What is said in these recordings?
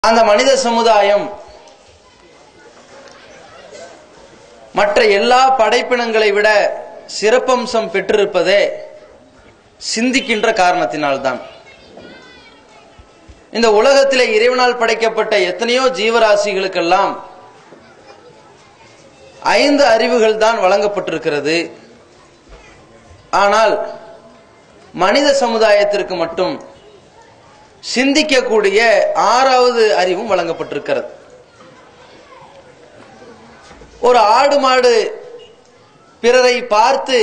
அந்த மனித சமுதாயம் மற்ற எல்லா படைப்பினங்களை விட சிறப்பம்சம் பெற்றிருப்பதே சிந்திக்கின்ற காரணத்தினால்தான் இந்த உலகத்திலே இறைவனால் படைக்கப்பட்ட எத்தனையோ ஜீவராசிகளுக்கெல்லாம் ஐந்து அறிவுகள் தான் வழங்கப்பட்டிருக்கிறது ஆனால் மனித சமுதாயத்திற்கு மட்டும் சிந்திக்கக்கூடிய ஆறாவது அறிவும் வழங்கப்பட்டிருக்கிறது ஒரு ஆடு மாடு பிறரை பார்த்து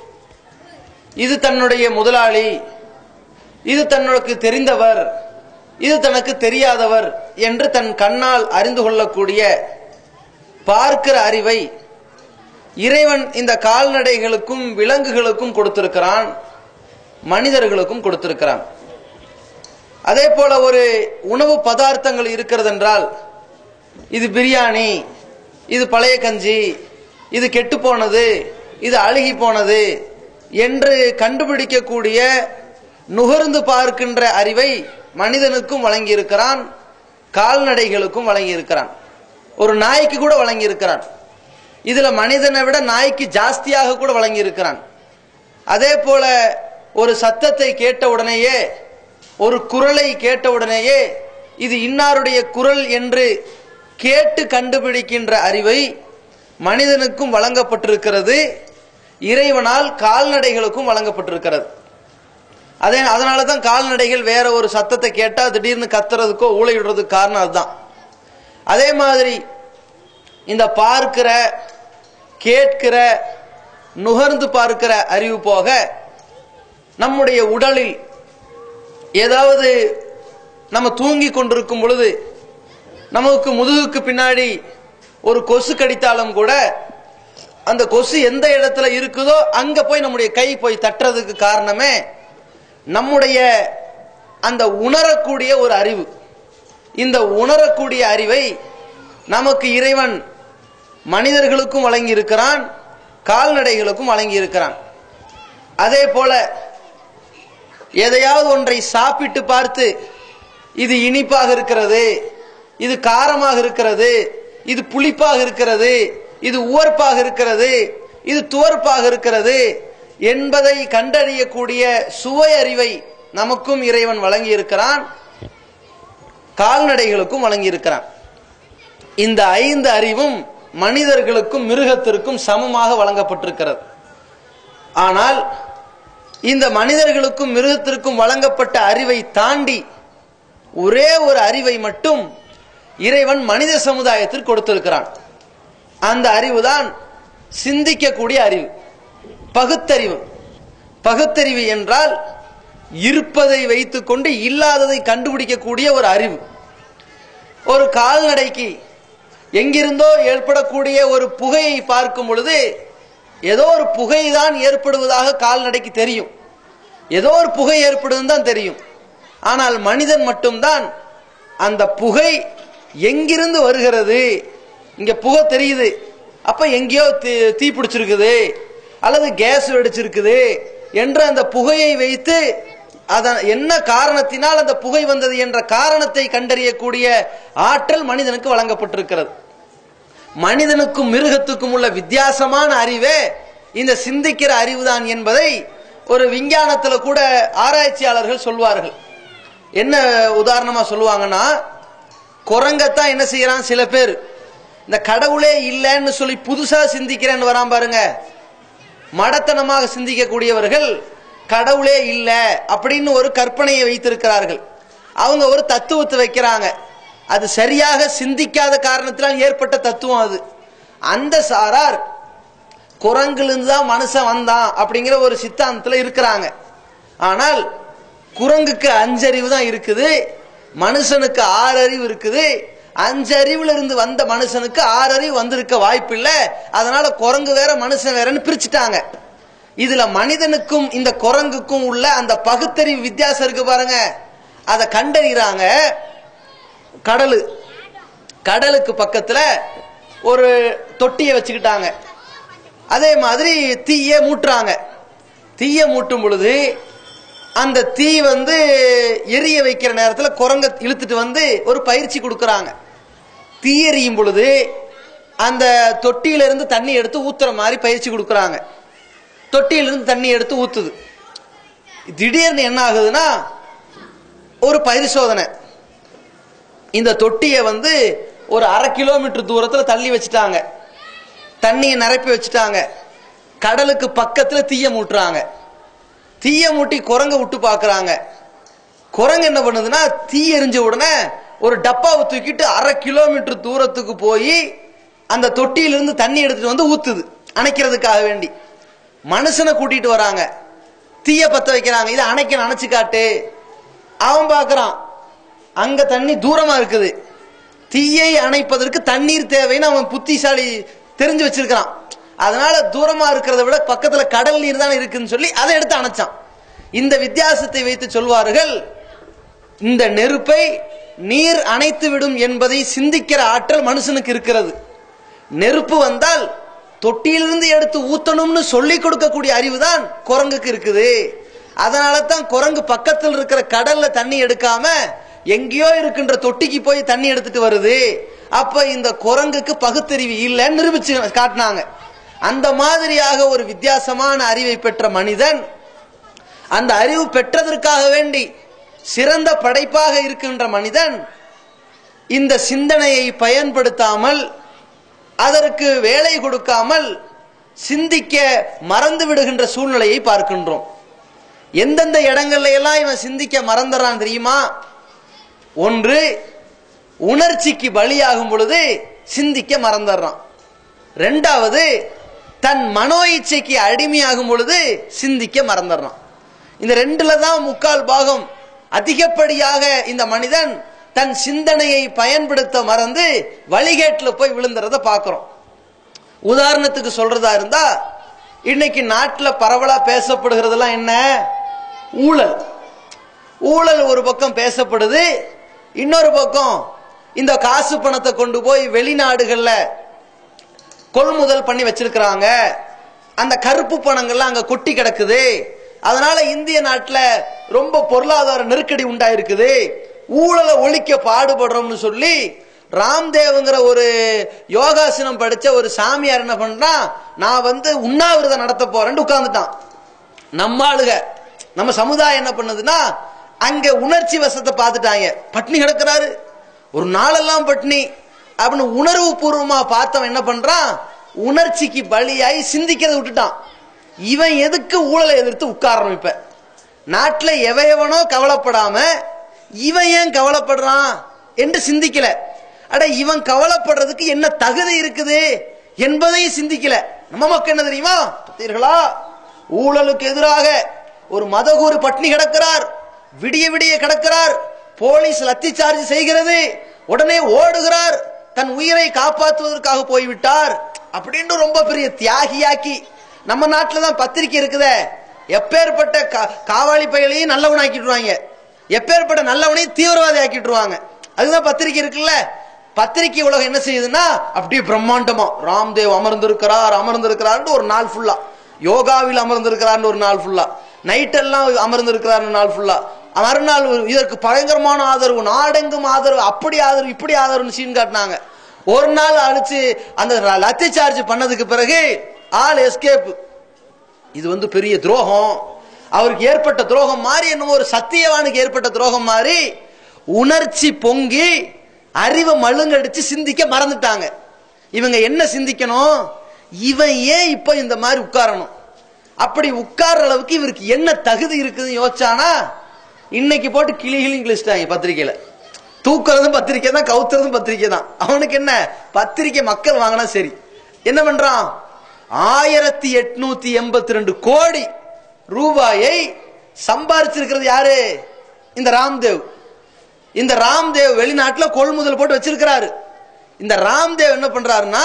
இது தன்னுடைய முதலாளி இது தன்னுக்கு தெரிந்தவர் இது தனக்கு தெரியாதவர் என்று தன் கண்ணால் அறிந்து கொள்ளக்கூடிய பார்க்கிற அறிவை இறைவன் இந்த கால்நடைகளுக்கும் விலங்குகளுக்கும் கொடுத்திருக்கிறான் மனிதர்களுக்கும் கொடுத்திருக்கிறான் அதே போல ஒரு உணவு பதார்த்தங்கள் இருக்கிறது என்றால் இது பிரியாணி இது பழைய கஞ்சி இது கெட்டு போனது இது அழுகி போனது என்று கண்டுபிடிக்கக்கூடிய நுகர்ந்து பார்க்கின்ற அறிவை மனிதனுக்கும் வழங்கியிருக்கிறான் கால்நடைகளுக்கும் வழங்கியிருக்கிறான் ஒரு நாய்க்கு கூட வழங்கியிருக்கிறான் இதுல மனிதனை விட நாய்க்கு ஜாஸ்தியாக கூட வழங்கியிருக்கிறான் அதே போல ஒரு சத்தத்தை கேட்ட உடனேயே ஒரு குரலை கேட்ட உடனேயே இது இன்னாருடைய குரல் என்று கேட்டு கண்டுபிடிக்கின்ற அறிவை மனிதனுக்கும் வழங்கப்பட்டிருக்கிறது இறைவனால் கால்நடைகளுக்கும் வழங்கப்பட்டிருக்கிறது அதே அதனால தான் கால்நடைகள் வேற ஒரு சத்தத்தை கேட்டால் திடீர்னு கத்துறதுக்கோ ஊழையிடுறதுக்கு காரணம் அதுதான் அதே மாதிரி இந்த பார்க்கிற கேட்கிற நுகர்ந்து பார்க்கிற அறிவு போக நம்முடைய உடலில் ஏதாவது நம்ம தூங்கி கொண்டிருக்கும் பொழுது நமக்கு முதுகுக்கு பின்னாடி ஒரு கொசு கடித்தாலும் கூட அந்த கொசு எந்த இடத்துல இருக்குதோ அங்க போய் நம்முடைய கை போய் தட்டுறதுக்கு காரணமே நம்முடைய அந்த உணரக்கூடிய ஒரு அறிவு இந்த உணரக்கூடிய அறிவை நமக்கு இறைவன் மனிதர்களுக்கும் வழங்கி இருக்கிறான் கால்நடைகளுக்கும் வழங்கி இருக்கிறான் அதே போல எதையாவது ஒன்றை சாப்பிட்டு பார்த்து இது இனிப்பாக இருக்கிறது இது காரமாக இருக்கிறது இது புளிப்பாக இருக்கிறது இது உவர்ப்பாக இருக்கிறது இது துவர்ப்பாக இருக்கிறது என்பதை கண்டறியக்கூடிய சுவை அறிவை நமக்கும் இறைவன் வழங்கி இருக்கிறான் கால்நடைகளுக்கும் வழங்கி இருக்கிறான் இந்த ஐந்து அறிவும் மனிதர்களுக்கும் மிருகத்திற்கும் சமமாக வழங்கப்பட்டிருக்கிறது ஆனால் இந்த மனிதர்களுக்கும் மிருகத்திற்கும் வழங்கப்பட்ட அறிவை தாண்டி ஒரே ஒரு அறிவை மட்டும் இறைவன் மனித சமுதாயத்திற்கு கொடுத்திருக்கிறான் அந்த அறிவு தான் சிந்திக்கக்கூடிய அறிவு பகுத்தறிவு பகுத்தறிவு என்றால் இருப்பதை வைத்துக்கொண்டு இல்லாததை கண்டுபிடிக்கக்கூடிய ஒரு அறிவு ஒரு கால்நடைக்கு எங்கிருந்தோ ஏற்படக்கூடிய ஒரு புகையை பார்க்கும் பொழுது ஏதோ ஒரு புகை தான் ஏற்படுவதாக கால்நடைக்கு தெரியும் ஏதோ ஒரு புகை ஏற்படுதுன்னு தான் தெரியும் ஆனால் மனிதன் மட்டும்தான் அந்த புகை எங்கிருந்து வருகிறது இங்க புகை தெரியுது அப்ப எங்கேயோ தீ- தீ பிடிச்சிருக்குது அல்லது கேஸ் வெடிச்சிருக்குது என்ற அந்த புகையை வைத்து அதன் என்ன காரணத்தினால் அந்த புகை வந்தது என்ற காரணத்தை கண்டறியக்கூடிய ஆற்றல் மனிதனுக்கு வழங்கப்பட்டிருக்கிறது மனிதனுக்கும் மிருகத்துக்கும் உள்ள வித்தியாசமான அறிவே இந்த சிந்திக்கிற அறிவுதான் என்பதை ஒரு விஞ்ஞானத்துல கூட ஆராய்ச்சியாளர்கள் சொல்வார்கள் என்ன உதாரணமா சொல்லுவாங்கன்னா குரங்கத்தான் என்ன செய்யறான் சில பேர் இந்த கடவுளே இல்லைன்னு சொல்லி புதுசா சிந்திக்கிறேன்னு வரான் பாருங்க மடத்தனமாக சிந்திக்கக்கூடியவர்கள் கடவுளே இல்லை அப்படின்னு ஒரு கற்பனையை வைத்திருக்கிறார்கள் அவங்க ஒரு தத்துவத்தை வைக்கிறாங்க அது சரியாக சிந்திக்காத காரணத்தினால் ஏற்பட்ட தத்துவம் அது அந்த சாரார் குரங்கிலிருந்து தான் மனுஷன் வந்தான் அப்படிங்கிற ஒரு சித்தாந்தத்தில் இருக்கிறாங்க ஆனால் குரங்குக்கு அஞ்சறிவு தான் இருக்குது மனுஷனுக்கு ஆறு அறிவு இருக்குது அஞ்சு அறிவுல இருந்து வந்த மனுஷனுக்கு ஆறு அறிவு வந்திருக்க வாய்ப்பில்லை அதனால குரங்கு வேற மனுஷன் வேறன்னு பிரிச்சுட்டாங்க இதுல மனிதனுக்கும் இந்த குரங்குக்கும் உள்ள அந்த பகுத்தறிவு வித்தியாசம் இருக்கு பாருங்க அதை கண்டறிகிறாங்க கடலு கடலுக்கு பக்கத்துல ஒரு தொட்டியை வச்சுக்கிட்டாங்க அதே மாதிரி தீய மூட்டுறாங்க தீய மூட்டும் பொழுது அந்த தீ வந்து எரிய வைக்கிற நேரத்தில் குரங்க இழுத்துட்டு வந்து ஒரு பயிற்சி கொடுக்கறாங்க தீ எரியும் பொழுது அந்த தொட்டியிலிருந்து தண்ணி எடுத்து ஊத்துற மாதிரி பயிற்சி கொடுக்கறாங்க தொட்டியிலிருந்து தண்ணி எடுத்து ஊத்துது திடீர்னு என்ன ஆகுதுன்னா ஒரு பரிசோதனை இந்த தொட்டியை வந்து ஒரு அரை கிலோமீட்டர் தூரத்தில் தள்ளி வச்சுட்டாங்க தண்ணியை நிரப்பி வச்சுட்டாங்க கடலுக்கு பக்கத்துல தீய மூட்டுறாங்க தீய மூட்டி குரங்க விட்டு பார்க்கறாங்க குரங்கு என்ன பண்ணுதுன்னா தீ எரிஞ்ச உடனே ஒரு டப்பாவை தூக்கிட்டு அரை கிலோமீட்டர் தூரத்துக்கு போய் அந்த தொட்டியிலிருந்து தண்ணி எடுத்துட்டு வந்து ஊத்துது அணைக்கிறதுக்காக வேண்டி மனுஷனை கூட்டிட்டு வராங்க தீய பத்த வைக்கிறாங்க இதை அணைக்க அணைச்சு காட்டு அவன் பார்க்கறான் அங்க தண்ணி தூரமா இருக்குது தீயை அணைப்பதற்கு தண்ணீர் தேவைன்னு அவன் புத்திசாலி தெரிஞ்சு வச்சிருக்கிறான் அதனால தூரமா இருக்கிறத விட பக்கத்துல கடல் நீர் தான் இருக்குன்னு சொல்லி அதை எடுத்து அணைச்சான் இந்த வித்தியாசத்தை வைத்து சொல்வார்கள் இந்த நெருப்பை நீர் அணைத்து விடும் என்பதை சிந்திக்கிற ஆற்றல் மனுஷனுக்கு இருக்கிறது நெருப்பு வந்தால் தொட்டியிலிருந்து எடுத்து ஊத்தணும்னு சொல்லி கொடுக்கக்கூடிய அறிவு தான் குரங்குக்கு இருக்குது அதனால தான் குரங்கு பக்கத்தில் இருக்கிற கடல்ல தண்ணி எடுக்காம எங்கேயோ இருக்கின்ற தொட்டிக்கு போய் தண்ணி எடுத்துட்டு வருது அப்ப இந்த குரங்குக்கு பகுத்தறிவு இல்லைன்னு நிரூபிச்சு காட்டினாங்க அந்த மாதிரியாக ஒரு வித்தியாசமான அறிவை பெற்ற மனிதன் அந்த அறிவு பெற்றதற்காக வேண்டி சிறந்த படைப்பாக இருக்கின்ற மனிதன் இந்த சிந்தனையை பயன்படுத்தாமல் அதற்கு வேலை கொடுக்காமல் சிந்திக்க மறந்து விடுகின்ற சூழ்நிலையை பார்க்கின்றோம் எந்தெந்த இடங்கள்ல எல்லாம் இவன் சிந்திக்க மறந்துறான் தெரியுமா ஒன்று உணர்ச்சிக்கு பலியாகும் பொழுது சிந்திக்க மறந்துடுறான் ரெண்டாவது தன் மனோ இச்சைக்கு அடிமையாகும் பொழுது சிந்திக்க மறந்துடுறான் இந்த ரெண்டுல தான் முக்கால் பாகம் அதிகப்படியாக இந்த மனிதன் தன் சிந்தனையை பயன்படுத்த மறந்து வழிகேட்டுல போய் விழுந்துறத பார்க்கிறோம் உதாரணத்துக்கு சொல்றதா இருந்தா இன்னைக்கு நாட்டில் பரவலா பேசப்படுகிறதெல்லாம் என்ன ஊழல் ஊழல் ஒரு பக்கம் பேசப்படுது இன்னொரு பக்கம் இந்த காசு பணத்தை கொண்டு போய் வெளிநாடுகள்ல கொள்முதல் பண்ணி வச்சிருக்கிறாங்க அந்த கருப்பு பணங்கள்லாம் அங்க கொட்டி கிடக்குது அதனால இந்திய நாட்டுல ரொம்ப பொருளாதார நெருக்கடி உண்டாயிருக்குது ஊழலை ஒழிக்க பாடுபடுறோம்னு சொல்லி ராம்தேவ்ங்கிற ஒரு யோகாசனம் படிச்ச ஒரு சாமியார் என்ன பண்றான் நான் வந்து உண்ணாவிரதம் நடத்த போறேன்னு உட்கார்ந்துட்டான் நம்ம ஆளுக நம்ம சமுதாயம் என்ன பண்ணுதுன்னா அங்க உணர்ச்சி வசத்தை பார்த்துட்டாங்க பட்னி கிடக்குறாரு ஒரு நாளெல்லாம் பட்னி அப்படின்னு உணர்வு பூர்வமா பார்த்தவன் என்ன பண்றான் உணர்ச்சிக்கு பலியாகி சிந்திக்கிறத விட்டுட்டான் இவன் எதுக்கு ஊழலை எதிர்த்து உட்காரணும் இப்ப நாட்டுல எவையவனோ கவலைப்படாம இவன் ஏன் கவலைப்படுறான் என்று சிந்திக்கல அட இவன் கவலைப்படுறதுக்கு என்ன தகுதி இருக்குது என்பதையும் சிந்திக்கல நம்ம மக்கள் என்ன தெரியுமா பார்த்தீர்களா ஊழலுக்கு எதிராக ஒரு மதகூறு பட்னி கிடக்கிறார் விடிய விடிய கிடக்கிறார் போலீஸ் லத்தி சார்ஜ் செய்கிறது உடனே ஓடுகிறார் தன் உயிரை காப்பாற்றுவதற்காக போய்விட்டார் அப்படின்னு ரொம்ப பெரிய தியாகியாக்கி நம்ம நாட்டில் தான் பத்திரிக்கை இருக்குதே எப்பேற்பட்ட கா- காவாலி பயலையும் நல்லவன் ஆக்கிட்டுருவாங்க எப்பேற்பட்ட நல்லவனையும் தீவிரவாதி ஆக்கிட்டுருவாங்க அதுதான் பத்திரிக்கை இருக்குல்ல பத்திரிக்கை உலகம் என்ன செய்யுதுன்னா அப்படியே பிரம்மாண்டமா ராம்தேவ் அமர்ந்திருக்கிறார் அமர்ந்திருக்கிறார்னு ஒரு நாள் ஃபுல்லா யோகாவில் அமர்ந்திருக்கிறார்னு ஒரு நாள் ஃபுல்லா நைட் எல்லாம் அமர்ந்திருக்கிறார்னு நாள் ஃபுல்லா மறுநாள் இதற்கு பயங்கரமான ஆதரவு நாடெங்கும் ஆதரவு அப்படி ஆதரவு இப்படி ஆதரவுன்னு சீன் காட்டினாங்க ஒரு நாள் அழிச்சு அந்த லத்தி சார்ஜ் பண்ணதுக்கு பிறகு ஆள் எஸ்கேப் இது வந்து பெரிய துரோகம் அவருக்கு ஏற்பட்ட துரோகம் மாதிரி என்னமோ ஒரு சத்தியவானுக்கு ஏற்பட்ட துரோகம் மாதிரி உணர்ச்சி பொங்கி அறிவை மழுங்கடிச்சு சிந்திக்க மறந்துட்டாங்க இவங்க என்ன சிந்திக்கணும் இவன் ஏன் இப்ப இந்த மாதிரி உட்காரணும் அப்படி உட்கார்ற அளவுக்கு இவருக்கு என்ன தகுதி இருக்குதுன்னு யோசிச்சானா இன்னைக்கு போட்டு கிளி கிளி கிழிச்சிட்டாங்க பத்திரிக்கையில தூக்குறதும் பத்திரிக்கை தான் கவுத்துறதும் பத்திரிக்கை தான் அவனுக்கு என்ன பத்திரிக்கை மக்கள் வாங்கினா சரி என்ன பண்றான் ஆயிரத்தி எட்நூத்தி எண்பத்தி ரெண்டு கோடி ரூபாயை சம்பாரிச்சிருக்கிறது யாரு இந்த ராம்தேவ் இந்த ராம்தேவ் வெளிநாட்டுல கொள்முதல் போட்டு வச்சிருக்கிறாரு இந்த ராம்தேவ் என்ன பண்றாருன்னா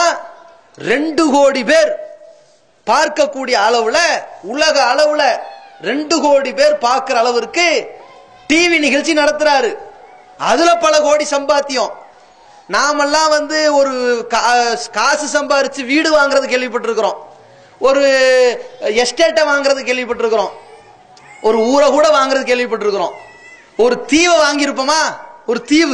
ரெண்டு கோடி பேர் பார்க்கக்கூடிய அளவுல உலக அளவுல ரெண்டு கோடி பேர் பார்க்கிற அளவிற்கு டிவி நிகழ்ச்சி நடத்துறாரு அதுல பல கோடி சம்பாத்தியம் நாமெல்லாம் வந்து ஒரு கா- காசு சம்பாரிச்சு வீடு வாங்குறது கேள்விப்பட்டிருக்கிறோம் ஒரு எஸ்டேட்டை வாங்குறது கேள்விப்பட்டிருக்கிறோம் ஒரு ஊரை கூட வாங்குறது கேள்விப்பட்டிருக்கிறோம் ஒரு தீவை வாங்கியிருப்போமா ஒரு தீவு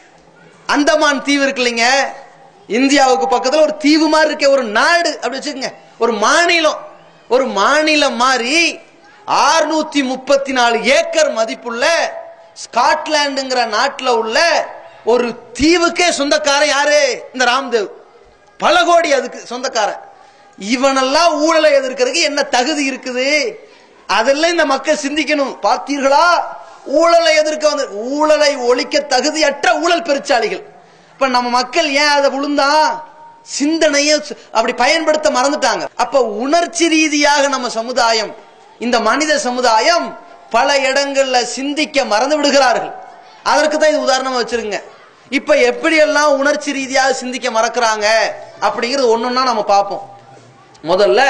அந்தமான் தீவு இருக்கு இல்லைங்க இந்தியாவுக்கு பக்கத்துல ஒரு தீவு மாதிரி இருக்க ஒரு நாடு அப்படி வச்சுக்கோங்க ஒரு மாநிலம் ஒரு மாநிலம் மாதிரி ஆறுநூத்தி முப்பத்தி நாலு ஏக்கர் மதிப்புள்ள ஸ்காட்லாண்டுங்கிற நாட்டில் உள்ள ஒரு தீவுக்கே சொந்தக்காரன் யாரு இந்த ராம்தேவ் பல கோடி அதுக்கு சொந்தக்காரன் இவனெல்லாம் ஊழலை எதிர்க்கிறதுக்கு என்ன தகுதி இருக்குது அதெல்லாம் இந்த மக்கள் சிந்திக்கணும் பார்த்தீர்களா ஊழலை எதிர்க்க வந்து ஊழலை ஒழிக்க தகுதியற்ற ஊழல் பெருச்சாளிகள் இப்ப நம்ம மக்கள் ஏன் அதை விழுந்தா சிந்தனையை சு- அப்படி பயன்படுத்த மறந்துட்டாங்க அப்ப உணர்ச்சி ரீதியாக நம்ம சமுதாயம் இந்த மனித சமுதாயம் பல இடங்கள்ல சிந்திக்க மறந்து விடுகிறார்கள் அதற்கு தான் இது உதாரணமா வச்சிருங்க இப்ப எப்படியெல்லாம் உணர்ச்சி ரீதியாக சிந்திக்க மறக்கிறாங்க அப்படிங்கிறது ஒன்னொன்னா நம்ம பார்ப்போம் முதல்ல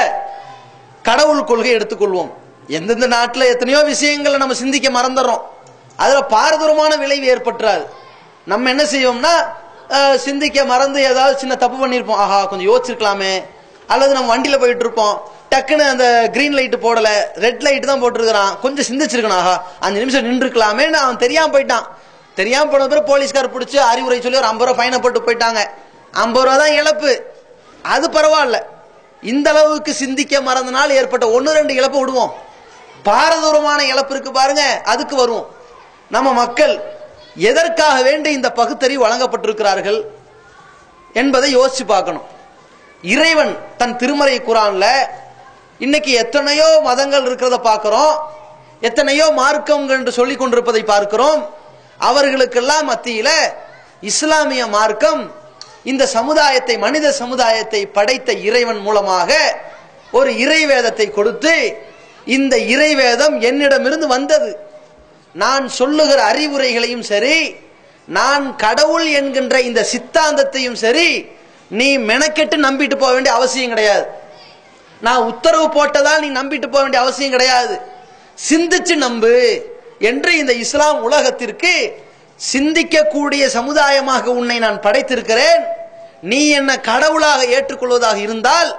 கடவுள் கொள்கை எடுத்துக்கொள்வோம் எந்தெந்த நாட்டில் எத்தனையோ விஷயங்களை நம்ம சிந்திக்க மறந்துடுறோம் அதுல பாரதூரமான விளைவு ஏற்பட்டுறாது நம்ம என்ன செய்வோம்னா அஹ், சிந்திக்க மறந்து ஏதாவது சின்ன தப்பு பண்ணியிருப்போம் ஆஹா கொஞ்சம் யோசிச்சிருக்கலாமே அல்லது நம்ம வண்டியில போயிட்டு இருப்போம் டக்குன்னு அந்த கிரீன் லைட் போடல ரெட் லைட் தான் போட்டிருக்கிறான் கொஞ்சம் சிந்திச்சிருக்கணும் ஆஹா அஞ்சு நிமிஷம் நின்றுக்கலாமேன்னு அவன் தெரியாம போயிட்டான் தெரியாம போன பிறகு போலீஸ்கார் பிடிச்சி அறிவுரை சொல்லி ஒரு ஐம்பது ரூபா ஃபைனை போட்டு போயிட்டாங்க ஐம்பது ரூபா தான் இழப்பு அது பரவாயில்ல இந்த அளவுக்கு சிந்திக்க மறந்தனால் ஏற்பட்ட ஒன்று ரெண்டு இழப்பு விடுவோம் பாரதூரமான இழப்பு இருக்கு பாருங்க அதுக்கு வருவோம் நம்ம மக்கள் எதற்காக வேண்டி இந்த பகுத்தறிவு வழங்கப்பட்டிருக்கிறார்கள் என்பதை யோசிச்சு பார்க்கணும் இறைவன் தன் திருமறை குரான்ல இன்னைக்கு எத்தனையோ மதங்கள் இருக்கிறத பார்க்கிறோம் எத்தனையோ மார்க்கம் என்று சொல்லிக் கொண்டிருப்பதை பார்க்கிறோம் அவர்களுக்கெல்லாம் மத்தியில இஸ்லாமிய மார்க்கம் இந்த சமுதாயத்தை மனித சமுதாயத்தை படைத்த இறைவன் மூலமாக ஒரு இறைவேதத்தை கொடுத்து இந்த இறைவேதம் என்னிடமிருந்து வந்தது நான் சொல்லுகிற அறிவுரைகளையும் சரி நான் கடவுள் என்கின்ற இந்த சித்தாந்தத்தையும் சரி நீ மெனக்கெட்டு நம்பிட்டு போக வேண்டிய அவசியம் கிடையாது நான் உத்தரவு போட்டதால் நீ நம்பிட்டு போக வேண்டிய அவசியம் கிடையாது சிந்திச்சு நம்பு என்று இந்த இஸ்லாம் உலகத்திற்கு சிந்திக்கக்கூடிய சமுதாயமாக உன்னை நான் படைத்திருக்கிறேன் நீ என்ன கடவுளாக ஏற்றுக்கொள்வதாக இருந்தால்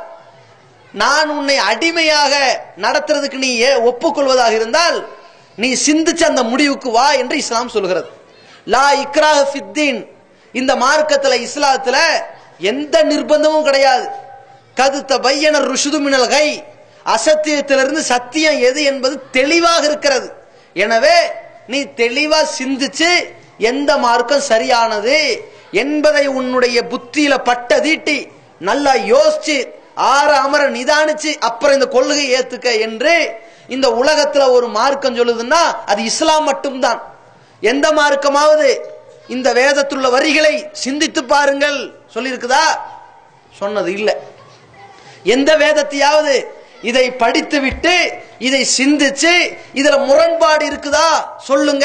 நான் உன்னை அடிமையாக நடத்துறதுக்கு நீ ஏ- ஒப்புக்கொள்வதாக இருந்தால் நீ சிந்திச்சு அந்த முடிவுக்கு வா என்று இஸ்லாம் சொல்கிறது லா இக்ராஹ ஃபித்தீன் இந்த மார்க்கத்துல இஸ்லாத்துல எந்த நிர்பந்தமும் கிடையாது கதுத்த பையன ருஷுது மினல் கை அசத்தியத்திலிருந்து சத்தியம் எது என்பது தெளிவாக இருக்கிறது எனவே நீ தெளிவா சிந்திச்சு எந்த மார்க்கம் சரியானது என்பதை உன்னுடைய புத்தியில பட்டதீட்டி நல்லா யோசிச்சு ஆற அமர நிதானிச்சு அப்புறம் இந்த கொள்கை ஏத்துக்க என்று இந்த உலகத்துல ஒரு மார்க்கம் சொல்லுதுன்னா அது இஸ்லாம் மட்டும்தான் எந்த மார்க்கமாவது இந்த வேதத்துள்ள வரிகளை சிந்தித்து பாருங்கள் சொல்லியிருக்குதா சொன்னது இல்லை எந்த வேதத்தையாவது இதை படித்து விட்டு இதை சிந்திச்சு இதுல முரண்பாடு இருக்குதா சொல்லுங்க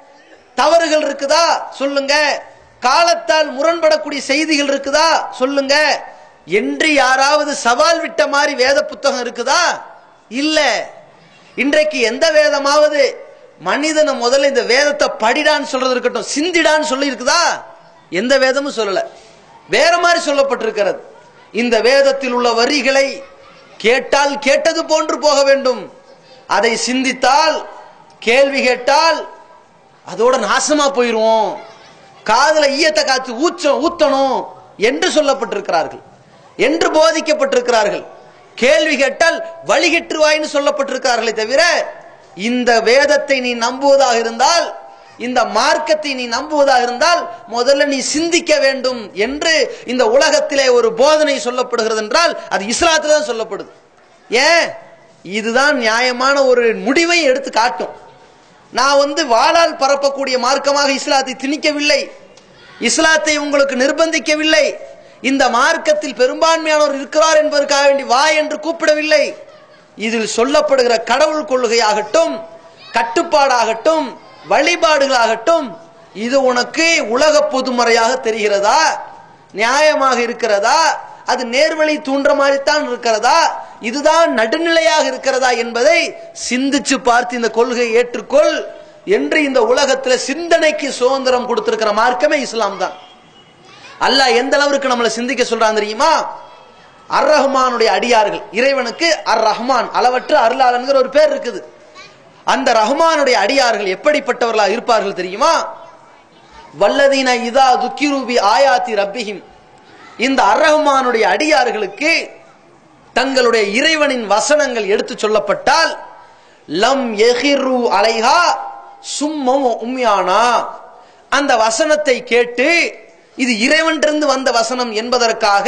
தவறுகள் இருக்குதா சொல்லுங்க காலத்தால் முரண்படக்கூடிய செய்திகள் இருக்குதா சொல்லுங்க என்று யாராவது சவால் விட்ட மாதிரி வேத புத்தகம் இருக்குதா இல்ல இன்றைக்கு எந்த வேதமாவது மனிதனை முதல்ல இந்த வேதத்தை படிடான்னு சொல்றது இருக்கட்டும் சிந்திடான்னு சொல்லி இருக்குதா எந்த வேதமும் சொல்லல வேற மாதிரி சொல்லப்பட்டிருக்கிறது இந்த வேதத்தில் உள்ள வரிகளை கேட்டால் கேட்டது போன்று போக வேண்டும் அதை சிந்தித்தால் கேள்வி கேட்டால் அதோட நாசமா போயிருவோம் காதுல ஈயத்தை காத்து ஊச்ச ஊத்தணும் என்று சொல்லப்பட்டிருக்கிறார்கள் என்று போதிக்கப்பட்டிருக்கிறார்கள் கேள்வி கேட்டால் வழிகெட்டுவாய்ன்னு சொல்லப்பட்டிருக்கிறார்களே தவிர இந்த வேதத்தை நீ நம்புவதாக இருந்தால் இந்த மார்க்கத்தை நீ நம்புவதாக இருந்தால் முதல்ல நீ சிந்திக்க வேண்டும் என்று இந்த உலகத்திலே ஒரு போதனை சொல்லப்படுகிறது என்றால் அது இஸ்லாத்துல தான் சொல்லப்படுது ஏன் இதுதான் நியாயமான ஒரு முடிவை எடுத்து காட்டும் நான் வந்து வாளால் பரப்பக்கூடிய மார்க்கமாக இஸ்லாத்தை திணிக்கவில்லை இஸ்லாத்தை உங்களுக்கு நிர்பந்திக்கவில்லை இந்த மார்க்கத்தில் பெரும்பான்மையானவர் இருக்கிறார் என்பதற்காக வேண்டி வா என்று கூப்பிடவில்லை இதில் சொல்லப்படுகிற கடவுள் கொள்கையாகட்டும் கட்டுப்பாடாகட்டும் வழிபாடுகளாகட்டும் இது உனக்கு உலக பொதுமறையாக தெரிகிறதா நியாயமாக இருக்கிறதா அது நேர்வழி தூண்டுற மாதிரி தான் இருக்கிறதா இதுதான் நடுநிலையாக இருக்கிறதா என்பதை சிந்திச்சு பார்த்து இந்த கொள்கையை ஏற்றுக்கொள் என்று இந்த உலகத்துல சிந்தனைக்கு சுதந்திரம் கொடுத்திருக்கிற மார்க்கமே இஸ்லாம் தான் அல்லாஹ் எந்த அளவிற்கு நம்மளை சிந்திக்க சொல்றான் தெரியுமா அர் ரஹ்மானுடைய அடியார்கள் இறைவனுக்கு அர் ரஹ்மான் அளவற்ற அருளாளன்கிற ஒரு பேர் இருக்குது அந்த ரஹ்மானுடைய அடியார்கள் எப்படிப்பட்டவர்களாக இருப்பார்கள் தெரியுமா வல்லதீன இதா துக்கிரூபி ஆயாத்தி ரப்பிஹிம் இந்த அர்ரஹ்மானுடைய அடியார்களுக்கு தங்களுடைய இறைவனின் வசனங்கள் எடுத்து சொல்லப்பட்டால் லம் எஹிரு அலைஹா சும்மம் உம்யானா அந்த வசனத்தை கேட்டு இது இறைவனிலிருந்து வந்த வசனம் என்பதற்காக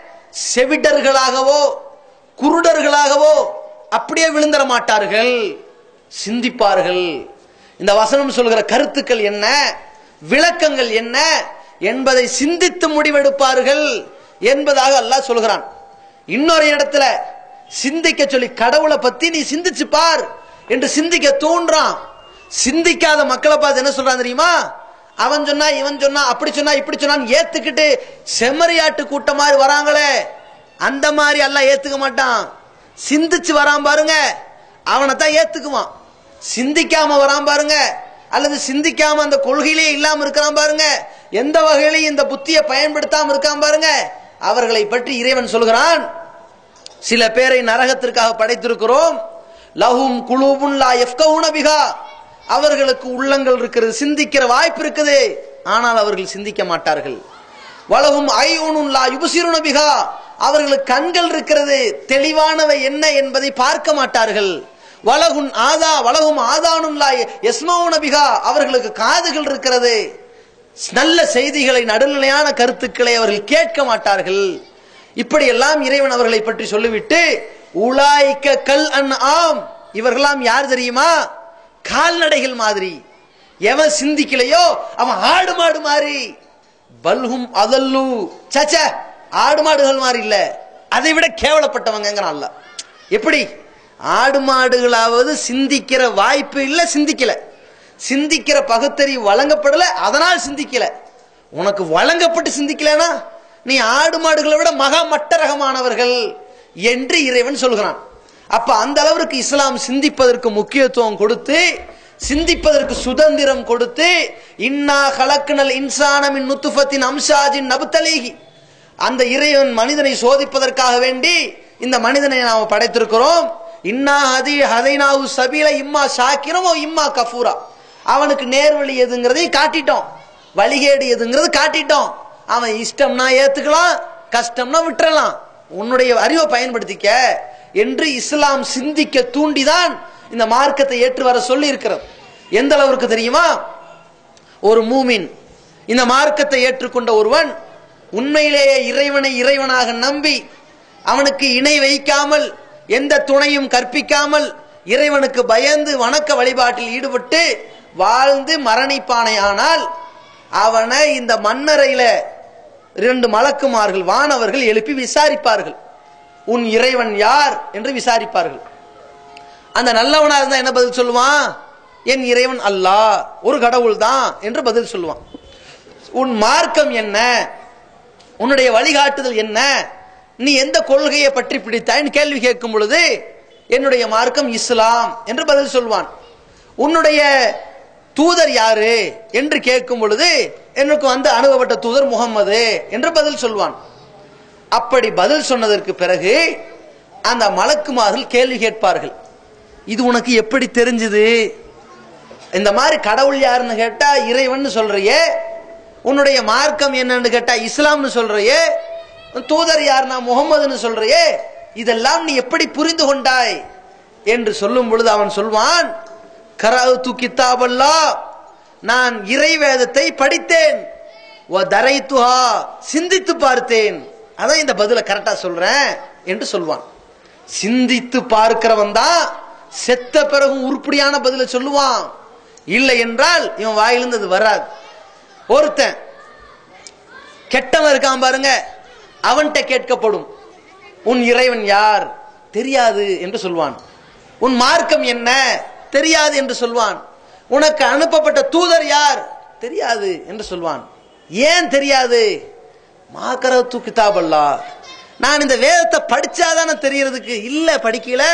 செவிடர்களாகவோ குருடர்களாகவோ அப்படியே விழுந்தர மாட்டார்கள் சிந்திப்பார்கள் இந்த வசனம் சொல்கிற கருத்துக்கள் என்ன விளக்கங்கள் என்ன என்பதை சிந்தித்து முடிவெடுப்பார்கள் என்பதாக அல்லாஹ் சொல்கிறான் இன்னொரு இடத்துல சிந்திக்க சொல்லி கடவுளை பத்தி நீ சிந்திச்சு பார் என்று சிந்திக்க தோன்றான் சிந்திக்காத மக்களை பார்த்து என்ன சொல்றான் தெரியுமா அவன் சொன்னா இவன் சொன்னா அப்படி சொன்னா இப்படி சொன்னான்னு ஏத்துக்கிட்டு செம்மறியாட்டு கூட்டம் மாதிரி வராங்களே அந்த மாதிரி எல்லாம் ஏத்துக்க மாட்டான் சிந்திச்சு வரான் பாருங்க அவனை தான் ஏத்துக்குவான் சிந்திக்காம வரான் பாருங்க அல்லது சிந்திக்காம அந்த கொள்கையிலே இல்லாம இருக்கிறான் பாருங்க எந்த வகையிலையும் இந்த புத்தியை பயன்படுத்தாம இருக்கான் பாருங்க அவர்களை பற்றி இறைவன் சொல்கிறான் சில பேரை நரகத்திற்காக படைத்திருக்கிறோம் லஹும் குழுவும் லா எஃப்கவுன பிகா அவர்களுக்கு உள்ளங்கள் இருக்கிறது சிந்திக்கிற வாய்ப்பு இருக்குது ஆனால் அவர்கள் சிந்திக்க மாட்டார்கள் வலகும் ஐயூனும் லா யுபசிருன பிகா அவர்களுக்கு கண்கள் இருக்கிறது தெளிவானவை என்ன என்பதை பார்க்க மாட்டார்கள் வலகுன் ஆதா வலகும் ஆதானும் லா எஸ்மவுன பிகா அவர்களுக்கு காதுகள் இருக்கிறது நல்ல செய்திகளை நடுநிலையான கருத்துக்களை அவர்கள் கேட்க மாட்டார்கள் இப்படியெல்லாம் இறைவன் அவர்களை பற்றி சொல்லிவிட்டு உலாய்க்க கல் அன் ஆம் இவர்களாம் யார் தெரியுமா கால்நடைகள் மாதிரி எவன் சிந்திக்கலையோ அவன் ஆடு மாடு மாதிரி பல்ஹும் அதல்லு சச்ச ஆடு மாடுகள் மாதிரி இல்ல அதை விட கேவலப்பட்டவங்கிறான் அல்ல எப்படி ஆடு மாடுகளாவது சிந்திக்கிற வாய்ப்பு இல்ல சிந்திக்கல சிந்திக்கிற பகுத்தறிவு வழங்கப்படல அதனால் சிந்திக்கல உனக்கு வழங்கப்பட்டு சிந்திக்கலனா நீ ஆடு மாடுகளை விட மகா மட்ட ரகமானவர்கள் என்று இறைவன் சொல்கிறான் அப்ப அந்த அளவிற்கு இஸ்லாம் சிந்திப்பதற்கு முக்கியத்துவம் கொடுத்து சிந்திப்பதற்கு சுதந்திரம் கொடுத்து இன்னா கலக்குனல் இன்சானமின் நுத்துஃபத்தின் அம்சாஜின் நபுத்தலேகி அந்த இறைவன் மனிதனை சோதிப்பதற்காக வேண்டி இந்த மனிதனை நாம் படைத்திருக்கிறோம் இன்னா ஹதி ஹதைனாவு சபீல இம்மா ஷாக்கிரமோ இம்மா கஃபூரா அவனுக்கு நேர்வழி எதுங்கிறதையும் காட்டிட்டோம் வழிகேடு எதுங்கிறது காட்டிட்டோம் அவன் இஷ்டம்னா ஏத்துக்கலாம் கஷ்டம்னா விட்டுறலாம் உன்னுடைய அறிவை பயன்படுத்திக்க என்று இஸ்லாம் சிந்திக்க தூண்டிதான் இந்த மார்க்கத்தை ஏற்று வர சொல்லி இருக்கிறது எந்த அளவிற்கு தெரியுமா ஒரு மூமின் இந்த மார்க்கத்தை ஏற்றுக்கொண்ட ஒருவன் உண்மையிலேயே இறைவனை இறைவனாக நம்பி அவனுக்கு இணை வைக்காமல் எந்த துணையும் கற்பிக்காமல் இறைவனுக்கு பயந்து வணக்க வழிபாட்டில் ஈடுபட்டு வாழ்ந்து மரணிப்பானையானால் அவனை இந்த மண்ணறையில இரண்டு மலக்குமார்கள் வானவர்கள் எழுப்பி விசாரிப்பார்கள் உன் இறைவன் யார் என்று விசாரிப்பார்கள் அந்த நல்லவனா இருந்தா என்ன பதில் சொல்லுவான் என் இறைவன் அல்லாஹ் ஒரு கடவுள் தான் என்று பதில் சொல்லுவான் உன் மார்க்கம் என்ன உன்னுடைய வழிகாட்டுதல் என்ன நீ எந்த கொள்கையை பற்றி பிடித்தாய்ன்னு கேள்வி கேட்கும் பொழுது என்னுடைய மார்க்கம் இஸ்லாம் என்று பதில் சொல்வான் உன்னுடைய தூதர் யாரு என்று கேட்கும் பொழுது எனக்கு வந்து அனுபவப்பட்ட தூதர் முகம்மது என்று பதில் சொல்வான் அப்படி பதில் சொன்னதற்கு பிறகு அந்த மலக்குமார்கள் கேள்வி கேட்பார்கள் இது உனக்கு எப்படி தெரிஞ்சது இந்த மாதிரி கடவுள் யாருன்னு கேட்டா இறைவன் சொல்றியே உன்னுடைய மார்க்கம் என்னன்னு கேட்டா இஸ்லாம்னு சொல்றியே தூதர் யாருன்னா முகமதுன்னு சொல்றியே இதெல்லாம் நீ எப்படி புரிந்து கொண்டாய் என்று சொல்லும் பொழுது அவன் சொல்வான் கராத்து கித்தாபல்லா நான் இறை வேதத்தை படித்தேன் ஓ தரைத்துஹா சிந்தித்து பார்த்தேன் அதான் இந்த பதில கரெக்டா சொல்றேன் என்று சொல்வான் சிந்தித்து பார்க்கிறவன் தான் செத்த பிறகும் உருப்படியான பதில சொல்லுவான் இல்லை என்றால் இவன் வாயிலிருந்து அது வராது ஒருத்தன் கெட்டவன் இருக்கான் பாருங்க அவன்கிட்ட கேட்கப்படும் உன் இறைவன் யார் தெரியாது என்று சொல்வான் உன் மார்க்கம் என்ன தெரியாது என்று சொல்வான் உனக்கு அனுப்பப்பட்ட தூதர் யார் தெரியாது என்று சொல்வான் ஏன் தெரியாது மாக்கரத்து கிதாபல்லா நான் இந்த வேதத்தை படிச்சாதானே தெரியறதுக்கு இல்ல படிக்கல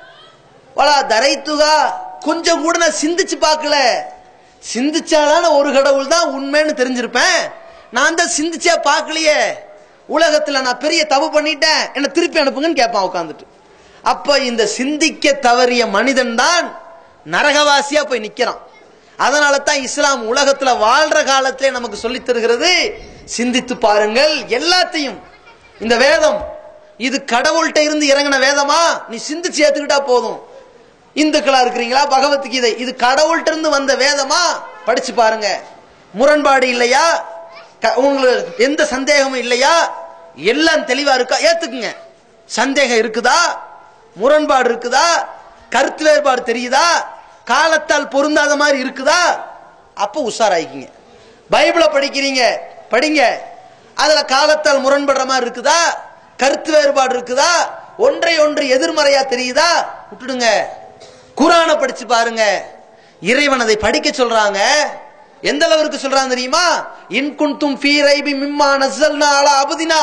வலா தரைத்துகா கொஞ்சம் கூட நான் சிந்திச்சு பார்க்கல சிந்திச்சாதானே ஒரு கடவுள் தான் உண்மைன்னு தெரிஞ்சிருப்பேன் நான் தான் சிந்திச்சே பார்க்கலையே உலகத்துல நான் பெரிய தப்பு பண்ணிட்டேன் என்ன திருப்பி அனுப்புங்கன்னு கேட்பான் உட்காந்துட்டு அப்ப இந்த சிந்திக்க தவறிய மனிதன் தான் நரகவாசியா போய் நிக்கிறான் அதனால தான் இஸ்லாம் உலகத்துல வாழ்ற காலத்திலே நமக்கு சொல்லித் தருகிறது சிந்தித்து பாருங்கள் எல்லாத்தையும் இந்த வேதம் இது கடவுள்கிட்ட இருந்து இறங்கின வேதமா நீ சிந்திச்சு ஏத்துக்கிட்டா போதும் இந்துக்களா இருக்கிறீங்களா பகவத்கீதை இது கடவுள்கிட்ட இருந்து வந்த வேதமா படிச்சு பாருங்க முரண்பாடு இல்லையா க- உங்களுக்கு எந்த சந்தேகமும் இல்லையா எல்லாம் தெளிவா இருக்கா ஏத்துக்குங்க சந்தேகம் இருக்குதா முரண்பாடு இருக்குதா கருத்து வேறுபாடு தெரியுதா காலத்தால் பொருந்தாத மாதிரி இருக்குதா அப்ப உஷாராயிக்கிங்க பைபிளை படிக்கிறீங்க படிங்க அதுல காலத்தால் முரண்படுற மாதிரி இருக்குதா கருத்து வேறுபாடு இருக்குதா ஒன்றை ஒன்று எதிர்மறையா தெரியுதா விட்டுடுங்க குரானை படிச்சு பாருங்க இறைவன் அதை படிக்க சொல்றாங்க எந்த அளவுக்கு சொல்றாங்க தெரியுமா இன்குன்தும் ஃபீ ரைபி மிம்மா நஸ்ஸல்னா அலா அபுதினா